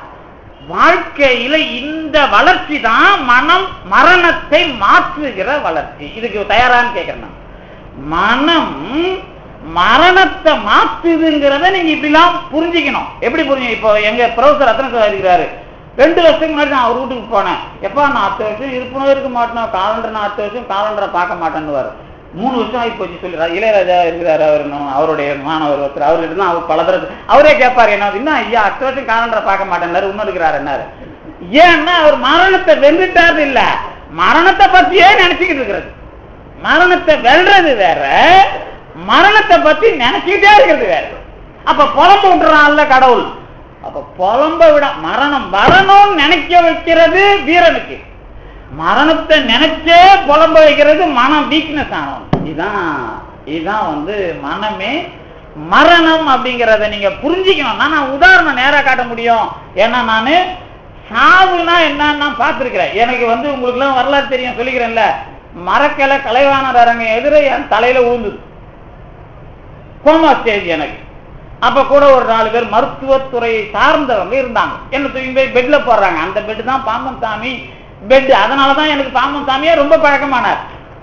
வாழ்க்கையில இந்த வளர்ச்சி தான் மனம் மரணத்தை மாற்றுகிற வளர்ச்சி இதுக்கு தயாரான்னு கேட்கிறேன் நான். மனம் மரணத்தை மாத்துதுங்கிறத நீங்க இப்படிலாம் புரிஞ்சுக்கணும் எப்படி புரிஞ்சு இப்போ எங்க ப்ரொஃபசர் ரத்ன இருக்கிறாரு ரெண்டு வருஷத்துக்கு முன்னாடி நான் அவர் வீட்டுக்கு போனேன் எப்பா நான் அடுத்த வருஷம் இருப்பனும் இருக்க மாட்டேன் காலண்டர் நான் அடுத்த வருஷம் காலண்டரை பார்க்க மாட்டேன்னு மூணு வருஷம் ஆகி போச்சு சொல்லி இளையராஜா இருக்கிறாரு அவர் இன்னும் அவருடைய மாணவர் ஒருத்தர் அவர்கிட்ட தான் அவர் பல தடவை அவரே கேட்பாரு என்ன இன்னும் ஐயா அடுத்த வருஷம் காலண்டரை பார்க்க மாட்டேன்னாரு இன்னும் இருக்கிறாரு என்னாரு ஏன்னா அவர் மரணத்தை வென்றுட்டாரு இல்ல மரணத்தை பத்தியே நினைச்சுக்கிட்டு இருக்கிறது மரணத்தை வெல்றது வேற மரணத்தை பத்தி நினைச்சுக்கிட்டே இருக்கிறது வேற அப்ப புலம்ப விட்டுறான்ல கடவுள் அப்ப புலம்ப விட மரணம் வரணும்னு நினைக்க வைக்கிறது வீரனுக்கு மரணத்தை நினைச்சே புலம்ப வைக்கிறது மனம் வீக்னஸ் ஆனவன் இதுதான் இதுதான் வந்து மனமே மரணம் அப்படிங்கிறத நீங்க புரிஞ்சுக்கணும்னா நான் உதாரணம் நேரா காட்ட முடியும் ஏன்னா நானு சாவுனா என்னன்னு நான் பார்த்திருக்கிறேன் எனக்கு வந்து உங்களுக்கு எல்லாம் வரலாறு தெரியும் சொல்லிக்கிறேன்ல மரக்கலை கலைவாணர் அரங்க எதிர என் தலையில விழுந்தது கோமா ஸ்டேஜ் எனக்கு அப்ப கூட ஒரு நாலு பேர் மருத்துவத்துறையை சார்ந்தவங்க இருந்தாங்க என்ன தூக்கி போய் பெட்ல போடுறாங்க அந்த பெட் தான் பாம்பன் சாமி பெட் அதனாலதான் எனக்கு பாம்பன் சாமியே ரொம்ப பழக்கமானார்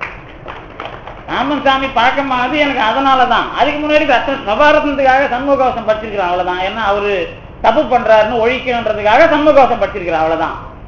பாம்பன் சாமி பழக்கமானது எனக்கு அதனாலதான் அதுக்கு முன்னாடி ரத்த சபாரத்னத்துக்காக சண்முகவாசம் படிச்சிருக்கிறேன் அவ்வளவுதான் ஏன்னா அவரு தப்பு பண்றாருன்னு ஒழிக்கணுன்றதுக்காக சண்முகவாசம் படிச்சிருக்கிறேன் அவ்வளவுதான்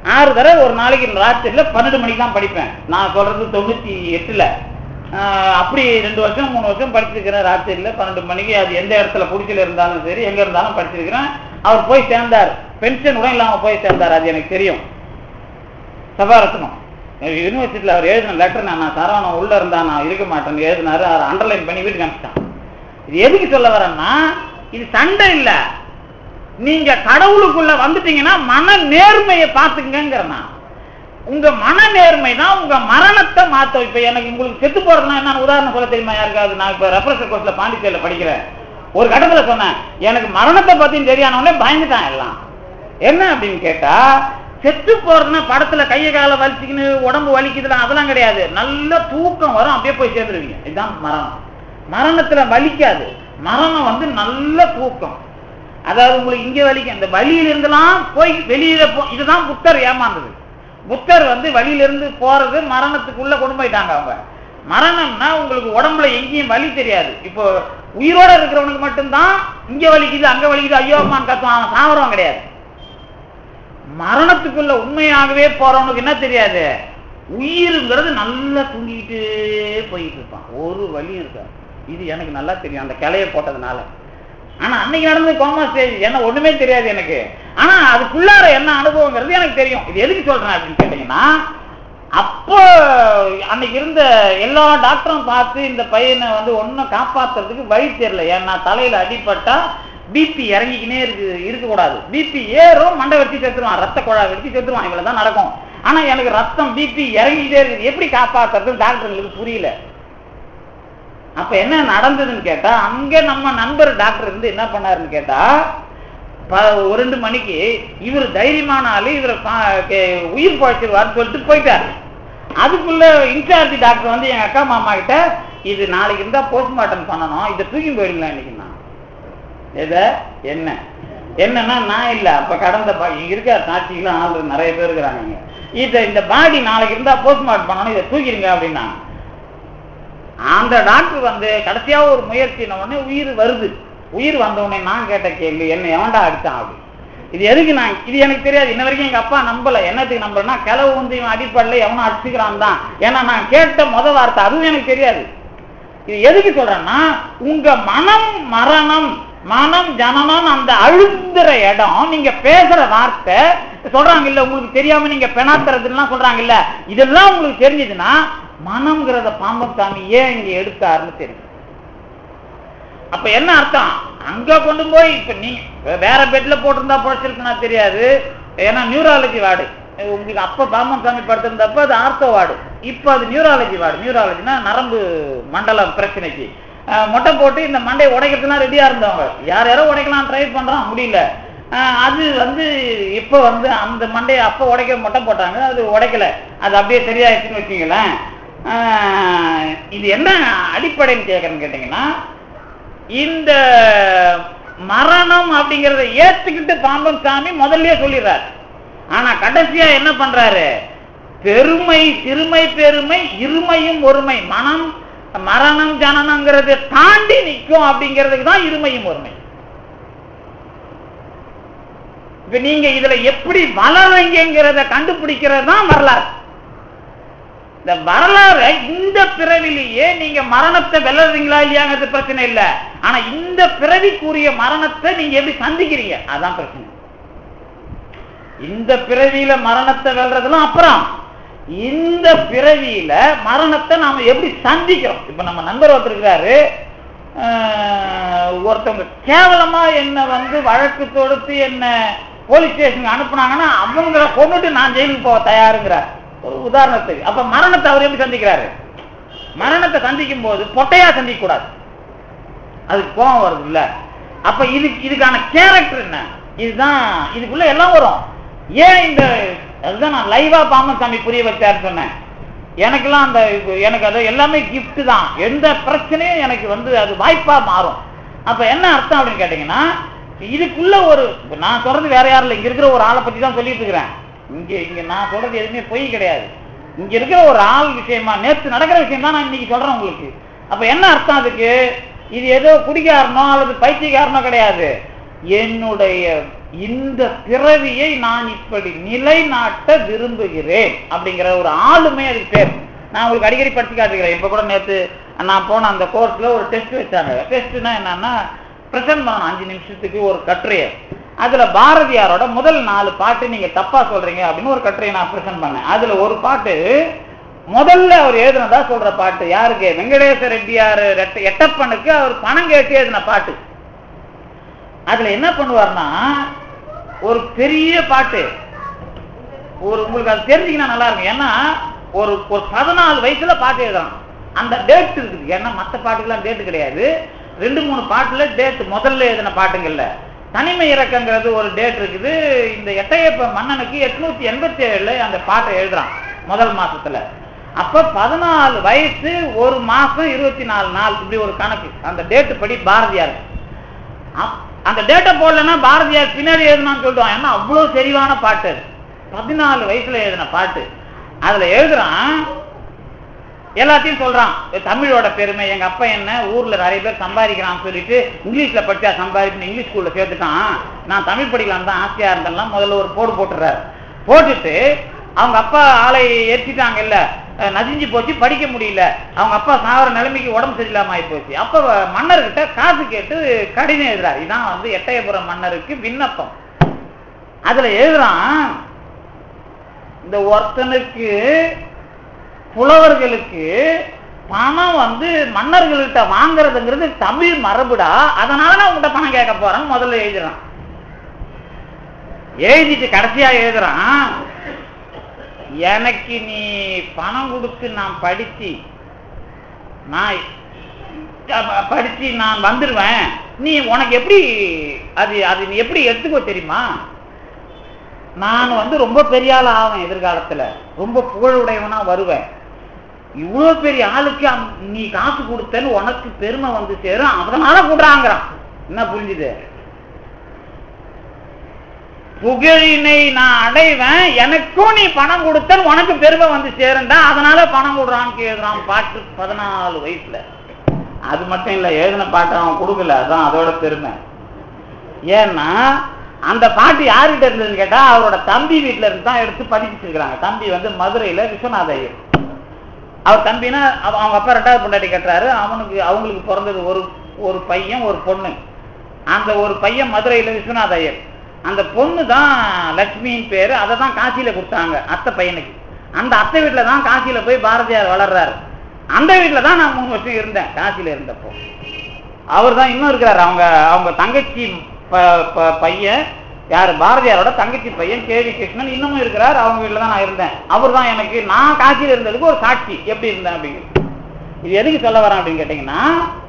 ஆறு தடவை ஒரு நாளைக்கு ராத்திரில பன்னெண்டு மணிக்கு தான் படிப்பேன் நான் சொல்றது தொண்ணூத்தி எட்டுல ஆஹ் அப்படி ரெண்டு வருஷம் மூணு வருஷம் படிச்சிருக்கிறேன் ராத்திரில பன்னெண்டு மணிக்கு அது எந்த இடத்துல குடிச்சில இருந்தாலும் சரி எங்க இருந்தாலும் படிச்சிருக்கிறேன் அவர் போய் சேர்ந்தார் பென்ஷன் கூட இல்லாம போய் சேர்ந்தார் அது எனக்கு தெரியும் சபாரத்னம் யூனிவர்சிட்டியில் அவர் எழுதின லெட்டர் நான் நான் சரவணன் உள்ள இருந்தா நான் இருக்க மாட்டேன்னு எழுதினாரு அவர் அண்டர்லைன் பண்ணி வீட்டுக்கு அனுப்பிச்சிட்டான் இது எதுக்கு சொல்ல வரேன்னா இது சண்டை இல்ல நீங்க கடவுளுக்குள்ள வந்துட்டீங்கன்னா மன நேர்மையை பார்த்துக்கங்கிறனா உங்க மன நேர்மை தான் உங்க மரணத்தை மாத்த இப்ப எனக்கு உங்களுக்கு செத்து போறதுனா என்ன உதாரணம் சொல்ல தெரியுமா யாருக்காவது நான் இப்ப ரெஃபரன்ஸ் கோர்ஸ்ல பாண்டிச்சேரியில படிக்கிறேன் ஒரு கட்டத்துல சொன்னேன் எனக்கு மரணத்தை பத்தியும் தெரியானவனே பயந்துட்டான் எல்லாம் என்ன அப்படின்னு கேட்டா செத்து போறதுன்னா படத்துல கைய கால வலிச்சுக்கின்னு உடம்பு வலிக்குதுலாம் அதெல்லாம் கிடையாது நல்ல தூக்கம் வரும் அப்படியே போய் சேர்ந்துருவீங்க இதுதான் மரணம் மரணத்துல வலிக்காது மரணம் வந்து நல்ல தூக்கம் அதாவது உங்களுக்கு இங்க வலிக்கும் இந்த வழியில இருந்தெல்லாம் போய் வெளியில போ இதுதான் புத்தர் ஏமாந்தது புத்தர் வந்து வழியில இருந்து போறது மரணத்துக்குள்ள கொண்டு போயிட்டாங்க அவங்க மரணம்னா உங்களுக்கு உடம்புல எங்கேயும் வலி தெரியாது இப்போ உயிரோட இருக்கிறவனுக்கு மட்டும்தான் இங்க வலிக்குது அங்க வலிக்குது ஐயோ அம்மான்னு கத்துவான் அவன் சாவரம் கிடையாது மரணத்துக்குள்ள உண்மையாகவே போறவனுக்கு என்ன தெரியாது உயிருங்கிறது நல்லா தூங்கிக்கிட்டு போயிட்டு இருப்பான் ஒரு வழியும் இருக்காது இது எனக்கு நல்லா தெரியும் அந்த கிளைய போட்டதுனால ஆனா அன்னைக்கு நடந்தது கோமா ஸ்டேஜ் என்ன ஒண்ணுமே தெரியாது எனக்கு ஆனா அதுக்குள்ளார என்ன அனுபவங்கிறது எனக்கு தெரியும் இது எதுக்கு சொல்றேன் அப்படின்னு கேட்டீங்கன்னா அப்போ அன்னைக்கு இருந்த எல்லா டாக்டரும் பார்த்து இந்த பையனை வந்து ஒன்றும் காப்பாத்துறதுக்கு வழி தெரியல ஏன்னா தலையில அடிபட்டா பிபி இறங்கிக்கினே இருக்கு இருக்கக்கூடாது பிபி ஏறும் மண்டை வெட்டி செத்துருவான் ரத்த குழாய் வெட்டி செத்துருவான் இவ்வளவு தான் நடக்கும் ஆனா எனக்கு ரத்தம் பிபி இறங்கிக்கிட்டே இருக்குது எப்படி காப்பாத்துறது டாக்டர்களுக்கு புரியல அப்ப என்ன நடந்ததுன்னு கேட்டா அங்க நம்ம நண்பர் டாக்டர் இருந்து என்ன பண்ணாருன்னு கேட்டா ப- ஒரு ரெண்டு மணிக்கு இவர் தைரியமான ஆளு இவர் உயிர் பழச்சிருவார்னு சொல்லிட்டு போயிட்டாரு அதுக்குள்ள இன்சார்ஜ் டாக்டர் வந்து எங்க அக்கா மாமா கிட்ட இது நாளைக்கு இருந்தா போஸ்ட்மார்ட்டம் பண்ணணும் இதை தூக்கி போயிடலாம் இன்னைக்கு நான் எத என்ன என்னன்னா நான் இல்ல அப்ப கடந்த பா- இங்க இருக்க சாட்சிகளும் ஆள் நிறைய பேர் இருக்கிறாங்க இங்க. இத இந்த பாடி நாளைக்கு இருந்தா போஸ்ட்மார்ட்டம் பண்ணணும் இதை தூக்கிடுங்க அப்படின்னாங்க அந்த டாக்டர் வந்து கடைசியா ஒரு முயற்சின உடனே உயிர் வருது உயிர் வந்த உடனே நான் கேட்ட கேள்வி என்ன எவன்டா அடிச்சான் அப்படி இது எதுக்கு நான் இது எனக்கு தெரியாது இன்ன வரைக்கும் எங்க அப்பா நம்பல என்னத்துக்கு நம்பலன்னா கிளவு வந்து இவன் அடிப்படல எவனும் அடிச்சுக்கிறான் தான் ஏன்னா நான் கேட்ட முத வார்த்தை அதுவும் எனக்கு தெரியாது இது எதுக்கு சொல்றேன்னா உங்க மனம் மரணம் மனம் ஜனனம் அந்த அழுந்துற இடம் நீங்க பேசுற வார்த்தை சொல்றாங்க இல்ல உங்களுக்கு தெரியாம நீங்க பெணாத்துறதுலாம் சொல்றாங்க இல்ல இதெல்லாம் உங்களுக்கு தெரிஞ்சதுன்னா மனம்ங்கிறத பாம்பன் சாமி ஏன் இங்க எடுத்தாருன்னு தெரியும் அப்ப என்ன அர்த்தம் அங்க கொண்டு போய் இப்ப நீ வேற பெட்ல போட்டிருந்தா பொழைச்சிருக்குன்னா தெரியாது ஏன்னா நியூராலஜி வார்டு உங்களுக்கு அப்ப பாமன் சாமி படுத்திருந்தப்ப அது ஆர்த்தோ வார்டு இப்ப அது நியூராலஜி வார்டு நியூராலஜினா நரம்பு மண்டலம் பிரச்சனைக்கு அஹ், மொட்டை போட்டு இந்த மண்டையை உடைக்கிறதுலாம் ரெடியா இருந்தவங்க யார் யாரோ உடைக்கலாம் ட்ரை பண்றான் முடியல அஹ், அது வந்து இப்ப வந்து அந்த மண்டையை அப்ப உடைக்க மொட்டை போட்டாங்க அது உடைக்கல அது அப்படியே சரியாயிடுச்சுன்னு வச்சுங்களேன் அஹ், இது என்ன அடிப்படைன்னு கேட்கறேன்னு கேட்டீங்கன்னா இந்த மரணம் அப்படிங்கறத ஏத்துக்கிட்டு பாம்பன் சாமி முதல்லயே சொல்லிடுறாரு ஆனா கடைசியா என்ன பண்றாரு பெருமை சிறுமை பெருமை இருமையும் ஒருமை மனம் மரணம் ஜனனங்கிறதை தாண்டி நிற்கும் அப்படிங்கிறதுக்கு தான் இருமையும் ஒருமை இப்ப நீங்க இதுல எப்படி வளர்றீங்கிறத கண்டுபிடிக்கிறது தான் வரலாறு இந்த வரலாறு இந்த பிறவிலேயே நீங்க மரணத்தை வெல்லுறீங்களா இல்லையாங்கிறது பிரச்சனை இல்ல ஆனா இந்த பிறவிக்குரிய மரணத்தை நீங்க எப்படி சந்திக்கிறீங்க அதான் பிரச்சனை இந்த பிறவியில மரணத்தை வெல்றதெல்லாம் அப்புறம் இந்த பிறவியில மரணத்தை நாம எப்படி சந்திக்கிறோம் இப்ப நம்ம நண்பர் ஒருத்தர் இருக்கிறாரு ஆஹ், ஒருத்தவங்க கேவலமா என்ன வந்து வழக்கு தொடுத்து என்ன போலீஸ் ஸ்டேஷனுக்கு அனுப்புனாங்கன்னா அவங்கள கொண்டுட்டு நான் ஜெயிலுக்கு போக தயாருங்கிறார் ஒரு உதாரணத்துக்கு அப்ப மரணத்தை அவர் எப்படி சந்திக்கிறாரு மரணத்தை சந்திக்கும் போது பொட்டையா சந்திக்க கூடாது அதுக்கு கோபம் வருது இல்ல அப்ப இதுக்கு இதுக்கான கேரக்டர் என்ன இதுதான் இதுக்குள்ள எல்லாம் வரும் ஏன் இந்த அதுதான் நான் லைவா பாமசாமி புரிய வச்சாரு சொன்னேன் எனக்கெல்லாம் அந்த இது- எனக்கு அது எல்லாமே gift தான் எந்த பிரச்சனையும் எனக்கு வந்து அது வாய்ப்பா மாறும் அப்ப என்ன அர்த்தம் அப்படின்னு கேட்டீங்கன்னா இதுக்குள்ள ஒரு இப்ப நான் சொல்றது வேற யாரும் இல்லை இங்க இருக்கிற ஒரு ஆளை பத்தி தான் சொல்லிட்டு இருக்கிறேன் இங்க இங்க நான் சொல்றது எதுவுமே பொய் கிடையாது இங்க இருக்கிற ஒரு ஆள் விஷயமா நேத்து நடக்கிற விஷயம் தான் நான் இன்னைக்கு சொல்றேன் உங்களுக்கு அப்ப என்ன அர்த்தம் அதுக்கு இது ஏதோ குடிகாரனோ அல்லது பைத்தியக்காரனோ கிடையாது என்னுடைய இந்த பிறவியை நான் இப்படி நிலைநாட்ட விரும்புகிறேன் அப்படிங்கிற ஒரு ஆளுமை அதுக்கு பேர் நான் உங்களுக்கு அடிக்கடி படிச்சு காட்டுகிறேன் இப்ப கூட நேத்து நான் போன அந்த கோர்ஸ்ல ஒரு டெஸ்ட் வச்சாங்க டெஸ்ட்னா என்னன்னா பிரசன்ட் பண்ணணும் அஞ்சு நிமிஷத்துக்கு ஒரு கட்டுரையை அதுல பாரதியாரோட முதல் நாலு பாட்டு நீங்க தப்பா சொல்றீங்க அப்படின்னு ஒரு கட்டுரையை நான் பிரசன்ட் பண்ணேன் அதுல ஒரு பாட்டு முதல்ல அவர் எழுதுனதா சொல்ற பாட்டு யாருக்கு வெங்கடேச ரெட்டியார் ரெட்ட- எட்டப்பனுக்கு அவர் பணம் கேட்டு எழுதின பாட்டு அதுல என்ன பண்ணுவார்னா ஒரு பெரிய பாட்டு ஒரு உங்களுக்கு அது தெரிஞ்சுக்கினா நல்லா இருக்கும் ஏன்னா ஒரு ஒரு பதினாலு வயசுல பாட்டு எழுதலாம் அந்த டேட் இருக்குது ஏன்னா மற்ற பாட்டுக்கெல்லாம் டேட் கிடையாது ரெண்டு மூணு பாட்டுல டேட் முதல்ல எழுதின பாட்டுங்கள்ல தனிமை இறக்கங்கிறது ஒரு டேட் இருக்குது இந்த எட்டயப்ப மன்னனுக்கு எட்நூத்தி எண்பத்தி ஏழுல அந்த பாட்டை எழுதுறான் முதல் மாசத்துல அப்ப பதினாலு வயசு ஒரு மாசம் இருபத்தி நாலு நாள் இப்படி ஒரு கணக்கு அந்த டேட் படி பாரதியார் அப்- அந்த டேட்டை போடலன்னா பாரதியார் பின்னாடி எழுதுனான்னு சொல்லிடுவான் ஏன்னா அவ்வளவு தெளிவான பாட்டு அது. பதினாலு வயசுல எழுதின பாட்டு அதுல எழுதுறான் எல்லாத்தையும் சொல்றான் தமிழோட பெருமை எங்க அப்பா என்ன ஊர்ல நிறைய பேர் சம்பாதிக்கிறான்னு சொல்லிட்டு இங்கிலீஷ்ல படிச்சா சம்பாதிக்கணும் இங்கிலீஷ் ஸ்கூல்ல சேர்த்துட்டான் நான் தமிழ் படிக்கலாம் தான் ஆசையா இருந்தேன்லாம் முதல்ல ஒரு போடு போட்டுறாரு போட்டுட்டு அவங்க அப்பா ஆளை ஏற்றிட்டாங்கல்ல அஹ் நசிஞ்சு போச்சு படிக்க முடியல அவங்க அப்பா சாவர நிலைமைக்கு உடம்பு சரியில்லாம ஆகி போச்சு அப்ப மன்னர்கிட்ட காசு கேட்டு கடிதம் எழுதுறாரு இதான் வந்து எட்டயபுரம் மன்னருக்கு விண்ணப்பம் அதுல எழுதுறான் இந்த ஒருத்தனுக்கு புலவர்களுக்கு பணம் வந்து மன்னர்கள்கிட்ட வாங்குறதுங்கிறது தமிழ் மரபுடா அதனால நான் உங்ககிட்ட பணம் கேட்க போறேன்னு முதல்ல எழுதுறான் எழுதிட்டு கடைசியா எழுதுறான் எனக்கு நீ பணம் கொடுத்து நான் படிச்சு நான் அஹ் படிச்சு நான் வந்துருவேன் நீ உனக்கு எப்படி அது அது நீ எப்படி எடுத்துக்கோ தெரியுமா நான் வந்து ரொம்ப பெரிய ஆள் ஆவேன் எதிர்காலத்துல ரொம்ப புகழுடையவனா வருவேன் இவ்வளவு பெரிய ஆளுக்கு அம்- நீ காசு கொடுத்தேன்னு உனக்கு பெருமை வந்து சேரும் அதனால கூடுறாங்கிறான் என்ன புரிஞ்சுது புகழினை நான் அடைவேன் எனக்கும் நீ பணம் கொடுத்தேன்னு உனக்கு பெருமை வந்து சேருண்டா அதனால பணம் கொடுறான்னு எழுதுறான் பாட்டு பதினாலு வயசுல அது மட்டும் இல்ல எழுதின பாட்டு அவன் கொடுக்கல அதான் அதோட பெருமை ஏன்னா அந்த பாட்டு யார்கிட்ட இருந்ததுன்னு கேட்டா அவரோட தம்பி வீட்டுல இருந்து தான் எடுத்து பதிப்பிச்சிருக்கிறாங்க தம்பி வந்து மதுரையில விஸ்வநாத ஐயர் அவர் தம்பினா அவ- அவங்க அப்பா ரெண்டாவது பொண்டாட்டி கட்டுறாரு அவனுக்கு அவங்களுக்கு பிறந்தது ஒரு ஒரு பையன் ஒரு பொண்ணு அந்த ஒரு பையன் மதுரையில விஸ்வநாத ஐயர் அந்த பொண்ணு தான் லட்சுமியின் பேரு அதை தான் காசியில கொடுத்தாங்க அத்தை பையனுக்கு அந்த அத்தை வீட்டுல தான் காசியில போய் பாரதியார் வளர்றாரு அந்த வீட்டுல தான் நான் மூணு வருஷம் இருந்தேன் காசியில இருந்தப்போ அவர் தான் இன்னும் இருக்கிறார் அவங்க அவங்க தங்கச்சி ப- ப- பையன் யார் பாரதியாரோட தங்கச்சி பையன் கேவி கிருஷ்ணன் இன்னமும் இருக்கிறார் அவங்க வீட்டில் தான் நான் இருந்தேன் அவர் தான் எனக்கு நான் காசியில் இருந்ததுக்கு ஒரு சாட்சி எப்படி இருந்தேன் அப்படிங்கிறது இது எதுக்கு சொல்ல வரேன் அப்படின்னு கேட்டீங்கன்னா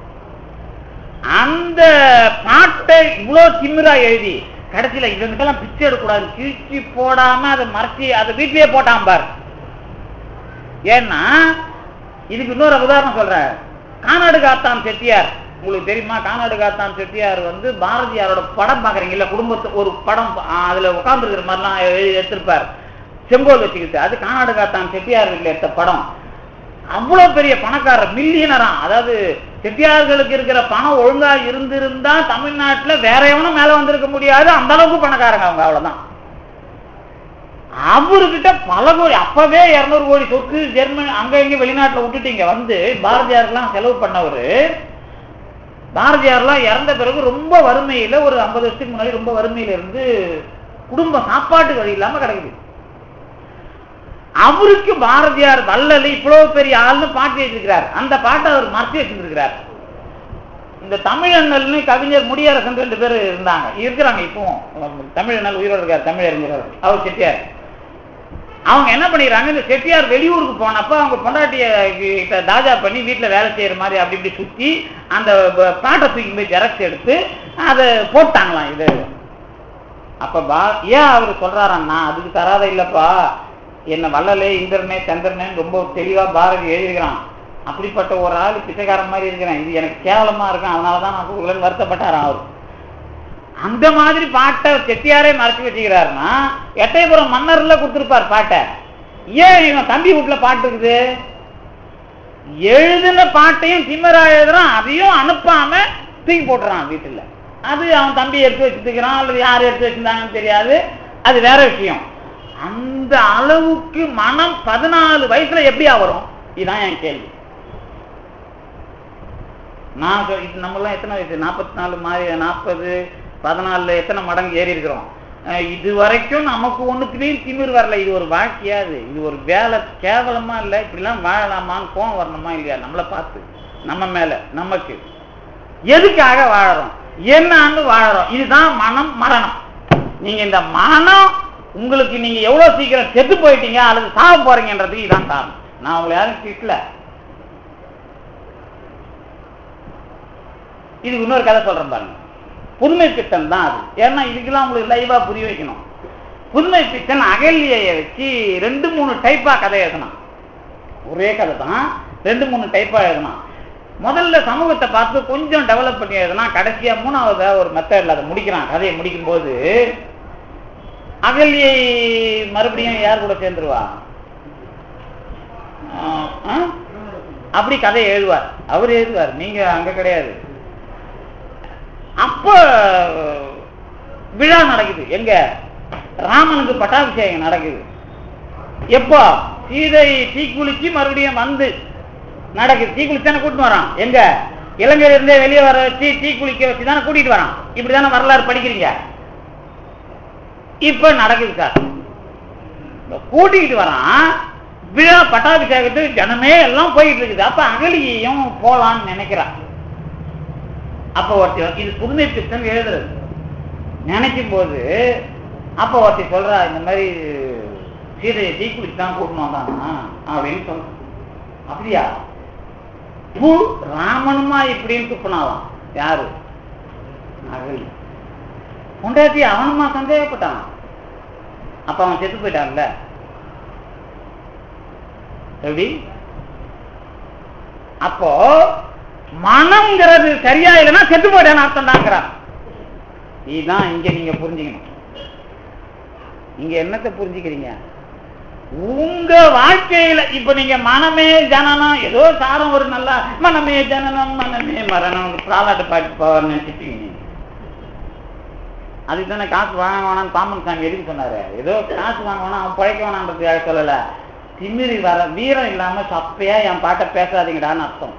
அந்த பாட்டை இவ்வளோ திமிரா எழுதி கடைசியில இவனுக்கெல்லாம் பிச்சை எடுக்கக்கூடாது கிழிச்சி போடாம அதை மறைச்சி அதை வீட்லயே போட்டான் பார் ஏன்னா இதுக்கு இன்னொரு உதாரணம் சொல்றேன் கானாடு காத்தான் செட்டியார் உங்களுக்கு தெரியுமா கானாடு காத்தான் செட்டியார் வந்து பாரதியாரோட படம் பாக்குறீங்கல்ல குடும்பத்து ஒரு படம் ஆ, அதுல உட்கார்ந்துருக்கிற மாதிரிலாம் எழுதி எடுத்திருப்பார் செங்கோல் வச்சுக்கிட்டு அது கானாடு காத்தான் செட்டியார் வீட்டில் எடுத்த படம் அவ்வளவு பெரிய பணக்காரர் மில்லியனரா அதாவது செட்டியார்களுக்கு இருக்கிற பணம் ஒழுங்கா இருந்திருந்தா தமிழ்நாட்டுல வேற எவனும் மேல வந்திருக்க முடியாது அந்த அளவுக்கு பணக்காரங்க அவங்க அவ்வளவுதான் அவர்கிட்ட பல கோடி அப்பவே இருநூறு கோடி சொத்து ஜெர்மனி அங்க இங்க வெளிநாட்டுல விட்டுட்டு இங்க வந்து பாரதியாருக்கெல்லாம் செலவு பண்ணவரு பாரதியார்லாம் இறந்த பிறகு ரொம்ப வறுமையில ஒரு ஐம்பது வருஷத்துக்கு முன்னாடி ரொம்ப வறுமையில இருந்து குடும்ப சாப்பாட்டு வழி இல்லாம கிடக்குது அவருக்கு பாரதியார் வள்ளல் இவ்வளவு பெரிய ஆள்னு பாட்டு வச்சிருக்கிறார் அந்த பாட்டை அவர் மறைச்சு வச்சிருக்கிறார் இந்த தமிழண்ணல்னு கவிஞர் முடியரசன் ரெண்டு பேர் இருந்தாங்க இருக்கிறாங்க இப்பவும் தமிழண்ணல் உயிரோடு இருக்கார் தமிழறிஞர் அவர். அவர் செட்டியார் அவங்க என்ன பண்ணிடுறாங்க இந்த செட்டியார் வெளியூருக்கு போனப்ப அவங்க பொண்டாட்டிய கிட்ட தாஜா பண்ணி வீட்டுல வேலை செய்யற மாதிரி அப்படி இப்படி சுத்தி அந்த ப- பாட்டை தூக்கி போய் ஜெராக்ஸ் எடுத்து அதை போட்டாங்களாம் இது அப்ப பா ஏன் அவர் சொல்றாரான்னா அதுக்கு தராத இல்லப்பா என்ன வள்ளலே இந்திரனே சந்திரனேன்னு ரொம்ப தெளிவா பாரதி எழுதிக்கிறான் அப்படிப்பட்ட ஒரு ஆள் பிச்சைக்காரன் மாதிரி இருக்கிறேன் இது எனக்கு கேவலமா இருக்கும் அதனாலதான் நான் கொடுக்கலன்னு வருத்தப்பட்டாராம் அவர் அந்த மாதிரி பாட்டை செட்டியாரே மறைச்சு வச்சுக்கிறாருன்னா எட்டயபுரம் மன்னர்ல கொடுத்திருப்பார் பாட்டை ஏன் இவன் தம்பி வீட்டுல பாட்டு இருக்குது எழுதின பாட்டையும் திம்மரா எழுதுறான் அதையும் அனுப்பாம தூக்கி போட்டுறான் வீட்டுல அது அவன் தம்பி எடுத்து வச்சுக்கிறான் அல்லது யார் எடுத்து வச்சிருந்தாங்கன்னு தெரியாது அது வேற விஷயம் அந்த அளவுக்கு மனம் பதினாலு வயசுல எப்படியா வரும் இதுதான் என் கேள்வி நான் சொ- இது நம்மலாம் எத்தனை வயசு நாற்பத்தி நாலு மாதிரி நாற்பது பதினாலுல எத்தனை மடங்கு ஏறி இருக்கிறோம் அஹ் இது வரைக்கும் நமக்கு ஒண்ணுக்குலயும் திமிர் வரல இது ஒரு வாழ்க்கையாது இது ஒரு வேலை கேவலமா இல்ல இப்படிலாம் வாழலாமான்னு கோவம் வரணுமா இல்லையா நம்மளை பார்த்து நம்ம மேல நமக்கு எதுக்காக வாழறோம் என்னன்னு வாழறோம் இதுதான் மனம் மரணம் நீங்க இந்த மனம் உங்களுக்கு நீங்க எவ்வளவு சீக்கிரம் செத்து போயிட்டீங்க அல்லது சாக போறீங்கன்றதுக்கு இதான் காரணம் நான் உங்களை யாரும் திட்டல இதுக்கு இன்னொரு கதை சொல்றேன் பாருங்க புதுமை பித்தன் தான் அது ஏன்னா இதுக்கெல்லாம் உங்களுக்கு லைவா புரிய வைக்கணும் புதுமை பித்தன் அகல்யை வச்சு ரெண்டு மூணு டைப்பா கதை எழுதணும் ஒரே கதை தான் ரெண்டு மூணு டைப்பா எழுதணும் முதல்ல சமூகத்தை பார்த்து கொஞ்சம் டெவலப் பண்ணி எழுதுனா கடைசியா மூணாவது ஒரு மெத்தட்ல அதை முடிக்கிறான் கதையை முடிக்கும் போது அகல்யை மறுபடியும் யார் கூட சேர்ந்துருவா ஆஹ், ஆ? அப்படி கதையை எழுதுவார் அவர் எழுதுவார் நீங்க அங்க கிடையாது அப்ப விழா நடக்குது எங்க ராமனுக்கு பட்டாபிஷேகம் நடக்குது எப்போ சீதை தீக்குளிச்சு மறுபடியும் வந்து நடக்குது தீக்குளிச்சு தானே கூட்டிட்டு வரான் எங்க இலங்கையில இருந்தே வெளியே வர வச்சு தீக்குளிக்க வச்சு தானே கூட்டிட்டு வரான் இப்படிதானே வரலாறு படிக்கிறீங்க இப்ப நடக்குது சார் இப்ப கூட்டிக்கிட்டு வரான் விழா பட்டாபிஷேகத்துக்கு ஜனமே எல்லாம் போயிட்டு இருக்குது அப்ப அகலியையும் போலான்னு நினைக்கிறான் அப்ப ஒருத்தி இது புதுமை பித்தன் எழுதுறது நினைக்கும் போது அப்ப ஒருத்தி சொல்றா இந்த மாதிரி சீதையை தீக்குளிச்சு தான் கூட்டணும் வந்தானா அப்படின்னு சொல்ற அப்படியா பூ ராமனுமா இப்படின்னு துப்புனாலாம் யாரு அகலி பொண்டாட்டி அவனுமா சந்தேகப்பட்டான் அப்ப அவன் செத்து போயிட்டான்ல எப்படி அப்போ மனம்ங்கிறது சரியா இல்லைன்னா செத்து போயிட்டேன்னு அர்த்தம் தாங்கிறான் இதுதான் இங்க நீங்க புரிஞ்சுக்கணும் நீங்க என்னத்தை புரிஞ்சுக்கிறீங்க உங்க வாழ்க்கையில இப்ப நீங்க மனமே ஜனனம் ஏதோ சாரம் ஒரு நல்லா மனமே ஜனனம் மனமே மரணம் பாலாட்டு பாட்டு போவார்னு நினைச்சிட்டீங்க நீங்க. அதுக்கு தானே காசு வாங்க வேணாம்னு பாம்பன் சாமி எதுக்கு சொன்னாரு ஏதோ காசு வாங்க வேணாம் அவன் பழைக்க வேணான்றதுக்காக சொல்லல திமிரி வர வீரம் இல்லாம சப்பையா என் பாட்டை பேசாதீங்கடான்னு அர்த்தம்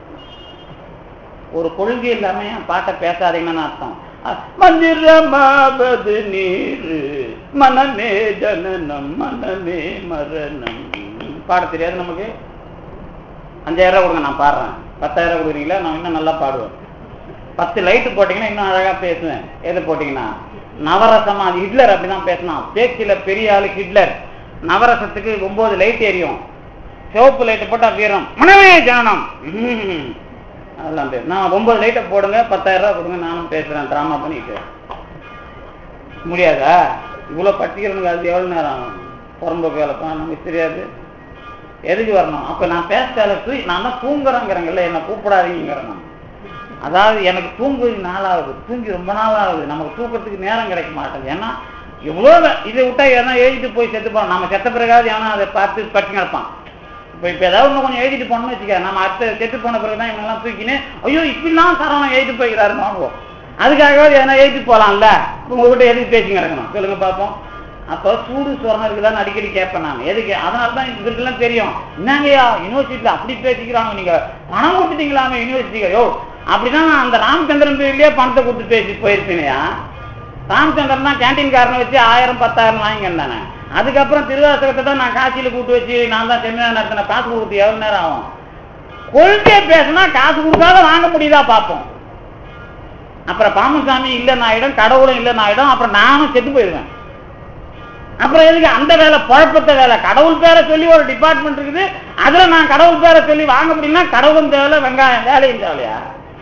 ஒரு கொள்கை இல்லாம என் பாட்டை பேசாதீங்கன்னு அர்த்தம் அஹ், மந்திரமாவது நீர் மனமே ஜனனம் மனமே மரணம் பாட தெரியாது நமக்கு அஞ்சாயிரம் ரூபாய் கொடுங்க நான் பாடுறேன் பத்தாயிரம் ரூபாய் கொடுக்குறீங்களா நான் இன்னும் நல்லா பாடுவேன் பத்து லைட்டு போட்டீங்கன்னா இன்னும் அழகா பேசுவேன் எது போட்டீங்கன்னா நவரசமா அது ஹிட்லர் அப்படிதான் பேசினான் பேச்சில பெரிய ஆளு ஹிட்லர் நவரசத்துக்கு ஒன்பது லைட் எரியும் சிவப்பு லைட்டு போட்டா வீரம் மனமே ஜனனம் ம்ஹும். அதெல்லாம் பேச நான் ஒன்பது லைட்டை போடுங்க பத்தாயிரம் ரூபாய் கொடுங்க நானும் பேசுறேன் டிராமா பண்ணிட்டு முடியாதா இவ்வளவு பட்டிக்கிறனுக்கு அது எவ்வளவு நேரம் ஆகும் புறம்போக்கு வேலைப்பா நமக்கு தெரியாது எதுக்கு வரணும் அப்ப நான் பேசல தூய் நான் தான் தூங்குறேங்கிறேங்கல்ல என்ன கூப்பிடாதீங்கிறேன் நான் அதாவது எனக்கு தூங்கு நாளாகுது தூங்கி ரொம்ப நாள் ஆகுது நமக்கு தூக்கத்துக்கு நேரம் கிடைக்க மாட்டேங்குது ஏன்னா எவ்வளோ வே- இதை விட்டா எதனா எழுதிட்டு போய் செத்து போறோம் நம்ம செத்த பிறகாவது எவனா அதை பார்த்து பட்டி கிடப்பான் இப்போ இப்போ ஏதாவது ஒன்று கொஞ்சம் எழுதிட்டு போனோம்னு வச்சுக்க நம்ம அடுத்த செத்து போன பிறகு தான் இவங்கெல்லாம் தூக்கின்னு ஐயோ இப்படிலாம் சரவணம் எழுதிட்டு போய்க்கிறாருன்னு வாங்குவோம் அதுக்காகவாது எதனா எழுதிட்டு போகலாம்ல உங்ககிட்ட எதுக்கு பேசி கிடக்கணும் சொல்லுங்க பார்ப்போம் அப்போ சூடு சுரணம் இருக்குதான்னு அடிக்கடி கேட்பேன் நான் எதுக்கு அதனால தான் இதுக்கெல்லாம் தெரியும் என்னங்கய்யா யூனிவர்சிட்டியில் அப்படி பேசிக்கிறாங்க நீங்க பணம் கொடுத்துட்டீங்களாமே யூனிவர்சிட்டிக்கு யோ அப்படிதான் நான் அந்த ராமச்சந்திரன் பேர்லயே பணத்தை கொடுத்து பேசி போயிருப்பேனையா ராமச்சந்திரன் தான் கேன்டீன்காரனை வச்சு ஆயிரம் பத்தாயிரம் வாங்கிக்கேன் தானே அதுக்கப்புறம் திருவாசகத்தை தான் நான் காசியில கூட்டு வச்சு நான் தான் செமினார் நடத்தின காசு கொடுத்து எவ்வளவு நேரம் ஆகும் கொள்கை பேசினா காசு கொடுக்காத வாங்க முடியுதா பார்ப்போம் அப்புறம் பாமசாமி இல்லைன்னு ஆயிடும் கடவுளும் இல்லைன்னு ஆயிடும் அப்புறம் நானும் செத்து போயிடுவேன் அப்புறம் எதுக்கு அந்த வேலை குழப்பத்த வேலை கடவுள் பேரை சொல்லி ஒரு டிபார்ட்மெண்ட் இருக்குது அதுல நான் கடவுள் பேரை சொல்லி வாங்க முடியும்னா கடவுளும் தேவை வெங்காயம் வேலையும் தேவையா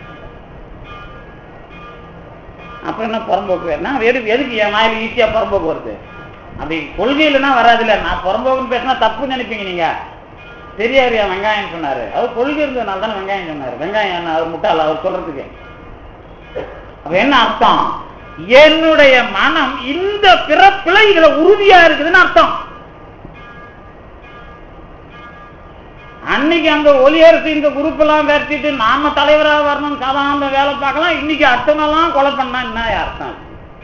அப்புறம் என்ன புறம்போக்கு வேறு நான் எதுக்கு எதுக்கு என் வாயில் ஈஸியா புறம்போக்கு வருது அப்படி கொள்கையிலனா வராதுல்ல நான் புறம்போக்குன்னு பேசினா தப்புன்னு நினைப்பீங்க நீங்க தெரியாது என் வெங்காயம் சொன்னாரு அவர் கொள்கை இருந்ததுனால தானே வெங்காயம் சொன்னாரு வெங்காயம் என்ன அவர் முட்டாள் அவர் சொல்றதுக்கு அப்ப என்ன அர்த்தம் என்னுடைய மனம் இந்த பிறப்புல இதுல உறுதியா இருக்குதுன்னு அர்த்தம் அன்னைக்கு அந்த ஒலியரசு இந்த குரூப் எல்லாம் விரட்டிட்டு நாம தலைவரா வரணும் சாதாரண வேலை பார்க்கலாம் இன்னைக்கு அத்தனைலாம் கொலை பண்ணா என்ன அர்த்தம்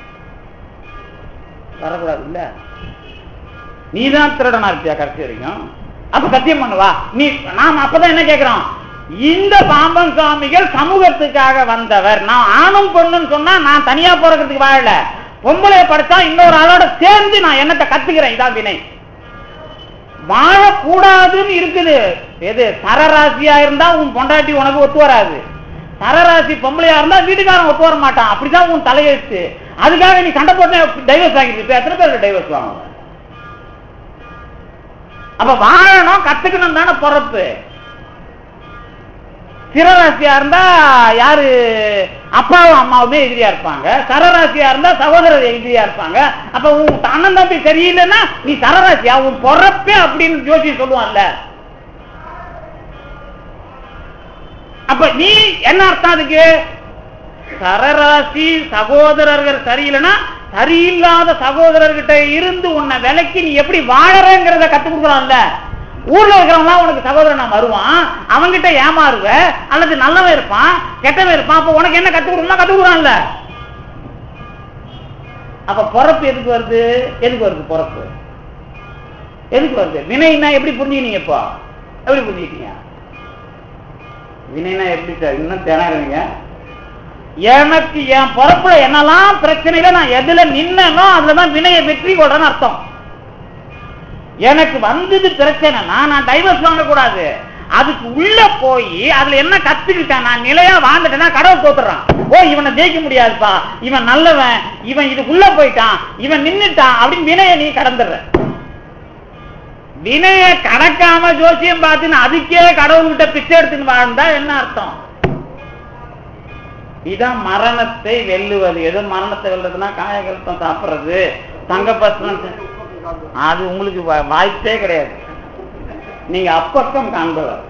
வரக்கூடாது இல்ல நீதான் திருடனா இருப்பியா கடைசி வரைக்கும் அப்ப சத்தியம் பண்ணுவா நீ நாம அப்பதான் என்ன கேக்குறோம் இந்த பாம்பன் சுவாமிகள் சமூகத்துக்காக வந்தவர் நான் ஆணும் பொண்ணுன்னு சொன்னா நான் தனியா பிறக்கிறதுக்கு வாழல பொம்பளை படிச்சா இன்னொரு ஆளோட சேர்ந்து நான் என்னத்தை கத்துக்கிறேன் இதான் வினை வாழக்கூடாதுன்னு இருக்குது எது சரராசியா இருந்தா உன் பொண்டாட்டி உனக்கு ஒத்து வராது சரராசி பொம்பளையா இருந்தா வீட்டுக்காரன் ஒத்து வர மாட்டான் அப்படிதான் உன் தலையெழுத்து அதுக்காக நீ சண்டை போட்டு டைவர்ஸ் வாங்கிட்டு இப்ப எத்தனை பேருக்கு டைவர்ஸ் வாங்குவ அப்ப வாழணும் கத்துக்கணும் தானே பொறப்பு சிரராசியா இருந்தா யாரு அப்பாவும் அம்மாவுமே எதிரியா இருப்பாங்க சரராசியா இருந்தா சகோதரர் எதிரியா இருப்பாங்க அப்ப உன் அண்ணன் தம்பி சரியில்லைன்னா நீ சரராசியா உன் பொறப்பே அப்படின்னு ஜோசியம் சொல்லுவான்ல அப்ப நீ என்ன அர்த்தம் அதுக்கு சரராசி சகோதரர்கள் சரியில்லைன்னா சரியில்லாத சகோதரர்கிட்ட இருந்து உன்னை விலைக்கு நீ எப்படி வாழறங்கிறத கத்து கொடுக்கலாம்ல ஊர்ல இருக்கிறவங்களாம் உனக்கு சகோதரனா வருவான் அவன்கிட்ட ஏமாறுவ அல்லது நல்லவன் இருப்பான் கெட்டவன் இருப்பான் அப்ப உனக்கு என்ன கத்து கொடுக்கணும் கத்து கொடுக்குறான்ல அப்ப பொறப்பு எதுக்கு வருது எதுக்கு வருது பொறப்பு எதுக்கு வருது வினைன்னா எப்படி புரிஞ்சுக்கினீங்க இப்போ எப்படி புரிஞ்சுக்கிட்டீங்க வினைனா எப்படி சார் இன்னும் திணறீங்க எனக்கு என் பொறப்புல என்னெல்லாம் பிரச்சனையில நான் எதுல நின்னனோ அதுலதான் வினையை வெற்றி கொள்றேன்னு அர்த்தம் எனக்கு வந்தது பிரச்சனைனா நான் டைவர்ஸ் வாங்கக்கூடாது அதுக்கு உள்ள போய் அதுல என்ன கத்துக்கிட்டேன் நான் நிலையா வாழ்ந்துட்டேன்னா கடவுள் தோத்துறான் ஓ இவனை ஜெயிக்க முடியாதுப்பா இவன் நல்லவன் இவன் இதுக்குள்ள போயிட்டான் இவன் நின்னுட்டான் அப்படின்னு வினைய நீ கடந்துடுற வினைய கடக்காம ஜோசியம் பார்த்துன்னு அதுக்கே கடவுள்கிட்ட பிச்சை எடுத்துன்னு வாழ்ந்தா என்ன அர்த்தம் இதான் மரணத்தை வெல்லுவது எது மரணத்தை வெல்றதுன்னா காயகல்பம் சாப்பிடுறது தங்கப்பஸ்திரம் அது உங்களுக்கு வா- வாய்ப்பே கிடையாது நீங்க அப்பக்கம் காண்பவர்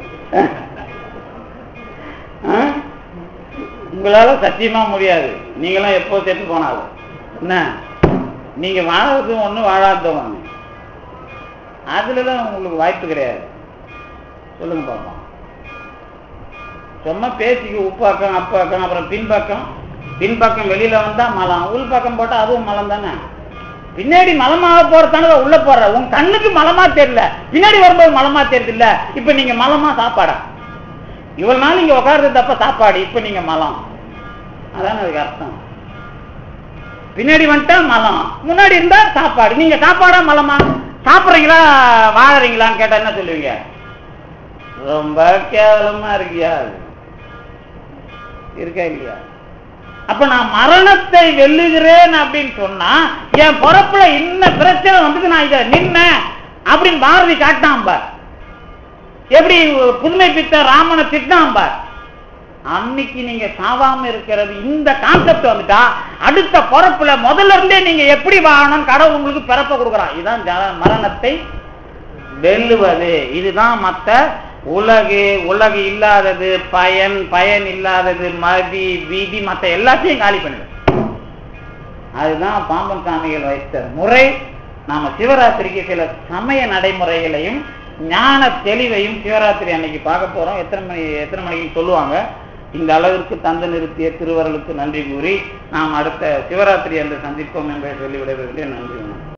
ஆ? உங்களால சத்தியமா முடியாது நீங்களாம் எப்போ செத்து போனாலும் என்ன நீங்க வாழறது ஒண்ணு வாழாத ஒண்ணு அதுலதான் உங்களுக்கு வாய்ப்பு கிடையாது சொல்லுங்க பாப்போம் சும்மா பேசிக்கு உப்பாக்கம் அப்பாக்கம் அப்புறம் பின்பக்கம் பின்பக்கம் வெளியில வந்தா மலம் உள் பக்கம் போட்டா அதுவும் மலம் தானே பின்னாடி மலமாக போறதான உள்ள போற உன் கண்ணுக்கு மலமா தெரியல பின்னாடி வரும்போது மலமா தெரியுது இல்ல இப்ப நீங்க மலமா சாப்பாடா இவ்வளவு நாள் நீங்க உட்கார்றது தப்ப சாப்பாடு இப்ப நீங்க மலம் அதான அதுக்கு அர்த்தம் பின்னாடி வந்துட்டா மலம் முன்னாடி இருந்தா சாப்பாடு நீங்க சாப்பாடா மலமா சாப்பிடுறீங்களா வாழறீங்களான்னு கேட்டா என்ன சொல்லுவீங்க ரொம்ப கேவலமா இருக்கியா அது? இருக்கா இல்லையா அப்ப நான் மரணத்தை வெல்லுகிறேன் அப்படின்னு சொன்னா என் பொறப்புல இன்ன பிரச்சனை வந்து நான் இத நின்னேன் அப்படின்னு பாரதி காட்டினான் பார் எப்படி புதுமை பித்த ராமனை திட்டினான் பார் அன்னைக்கு நீங்க சாவாம இருக்கிறது இந்த கான்செப்ட் வந்துட்டா அடுத்த பொறப்புல முதல்ல இருந்தே நீங்க எப்படி வாழணும் கடவுள் உங்களுக்கு பிறப்ப கொடுக்குறான் இதுதான் ஜன- மரணத்தை வெல்லுவது இதுதான் மத்த உலகு உலகு இல்லாதது பயன் பயன் இல்லாதது மதி விதி மத்த எல்லாத்தையும் காலி பண்ணுது அதுதான் பாம்பன் சாமிகள் வைத்த முறை நாம சிவராத்திரிக்கு சில சமய நடைமுறைகளையும் ஞான தெளிவையும் சிவராத்திரி அன்னைக்கு பார்க்க போறோம் எத்தனை மணி எத்தனை மணிக்கு சொல்லுவாங்க இந்த அளவிற்கு தந்து நிறுத்திய திருவருளுக்கு நன்றி கூறி நாம் அடுத்த சிவராத்திரி என்று சந்திப்போம் என்பதை சொல்லி விடைபெறுகிறேன் நன்றி வணக்கம்.